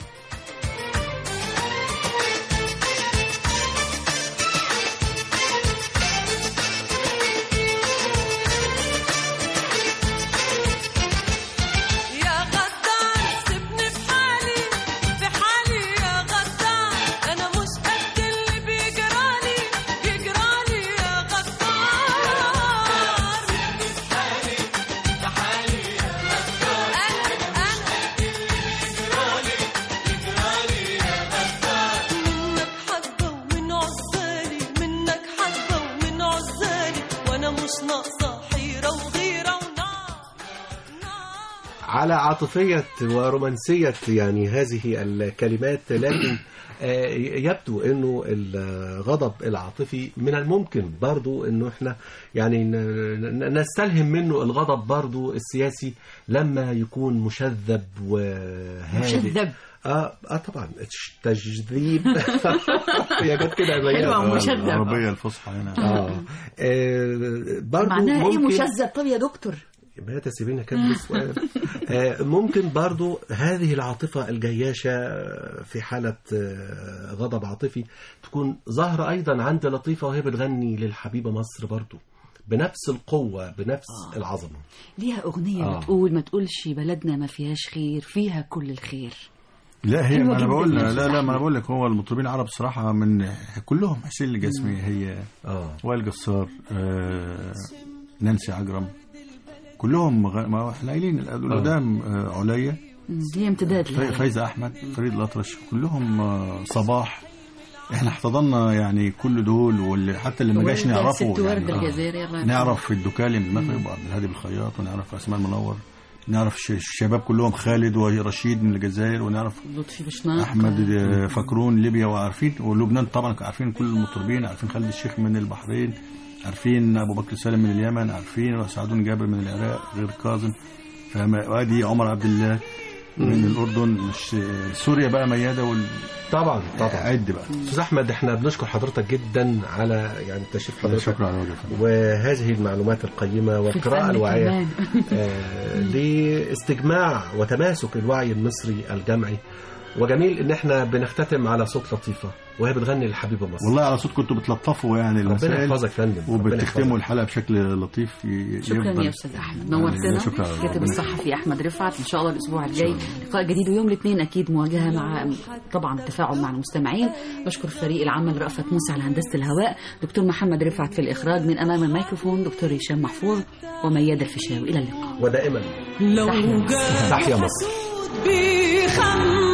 يا غدار سيبني في حالي في حالي يا غدار انا مش قد اللي بيجرالي بيجرالي يا غدار سيبني في حالي في حالي يا غدار انا انا بيجرالي بيجرالي يا غدار منك حبه ومن عزالي منك حبه ومن عزالي وانا مش ناقصه حيره وغيره ونار نار على عاطفية ورومانسية يعني هذه الكلمات لكن آه، يبدو انه الغضب العاطفي من الممكن برضو انه احنا يعني ن- ن- نستلهم منه الغضب برضو السياسي لما يكون مشذب وهادئ مشذب اه اه طبعا تجذيب يا جت كده يا ميادة. حلوة مشذب. العربيه الفصحى هنا اه آه، برضو معناها ايه ممكن مشذب طب يا دكتور ما تسيبيني كده سؤال آه، ممكن برضو هذه العاطفة الجياشة في حالة آه، غضب عاطفي تكون ظاهرة أيضا عند لطيفة وهي بتغني للحبيبة مصر برضو بنفس القوة بنفس آه. العظمة ليها أغنية آه. بتقول ما تقولش بلدنا ما فيهاش خير فيها كل الخير لا هي حلوة ما انا جداً بقول يا لا أستاذ لا ما أحمد. انا بقول لك هو المطربين العرب صراحه من كلهم حسين الجسمي هي اه وائل جسار آه نانسي عجرم كلهم غ... ما احنا قايلين القدام آه عليا مم. هي امتداد في- لها فايزه احمد فريد الاطرش كلهم آه صباح احنا احتضنا يعني كل دول واللي حتى اللي ما جاش ورد- نعرفه ست ورد يعني الجزائري الله يرحمه. نعرف الدكالي من المغرب وعبد الهادي بالخياط ونعرف اسماء المنور نعرف ش- الشباب كلهم خالد ورشيد من الجزائر ونعرف لطفي بشناق احمد آه، فكرون ليبيا وعارفين ولبنان طبعا عارفين كل المطربين عارفين خالد الشيخ من البحرين عارفين ابو بكر سالم من اليمن عارفين سعدون جابر من العراق غير كاظم فما- وادي عمر عبد الله من الاردن مش سوريا بقى مياده وال طبعا طبعا عد بقى أستاذ أحمد احنا بنشكر حضرتك جدا على يعني تشريف حضرتك شكرا على وجهك وهذه المعلومات القيمة في والقراءة الفن الواعية كمان. آه، لاستجماع وتماسك الوعي المصري الجمعي وجميل ان احنا بنختتم على صوت لطيفة وهي بتغني للحبيبة مصر والله على صوت كنتوا بتلطفوا يعني ربنا المسائل يحفظك يا فندم ربنا وبتختموا يحفظك. الحلقه بشكل لطيف ي- شكرا يفضل. يا استاذ احمد نورتنا شكرا. كاتب ربنا الصحفي احمد رفعت ان شاء الله الاسبوع الجاي لقاء جديد ويوم الاثنين اكيد مواجهه مع طبعا تفاعل مع المستمعين بشكر فريق العمل رأفت موسى على هندسه الهواء دكتور محمد رفعت في الاخراج من امام الميكروفون دكتور هشام محفوظ وميادة الفيشاوي الى اللقاء ودائما لو تحيا جاء تحيا مصر بيخم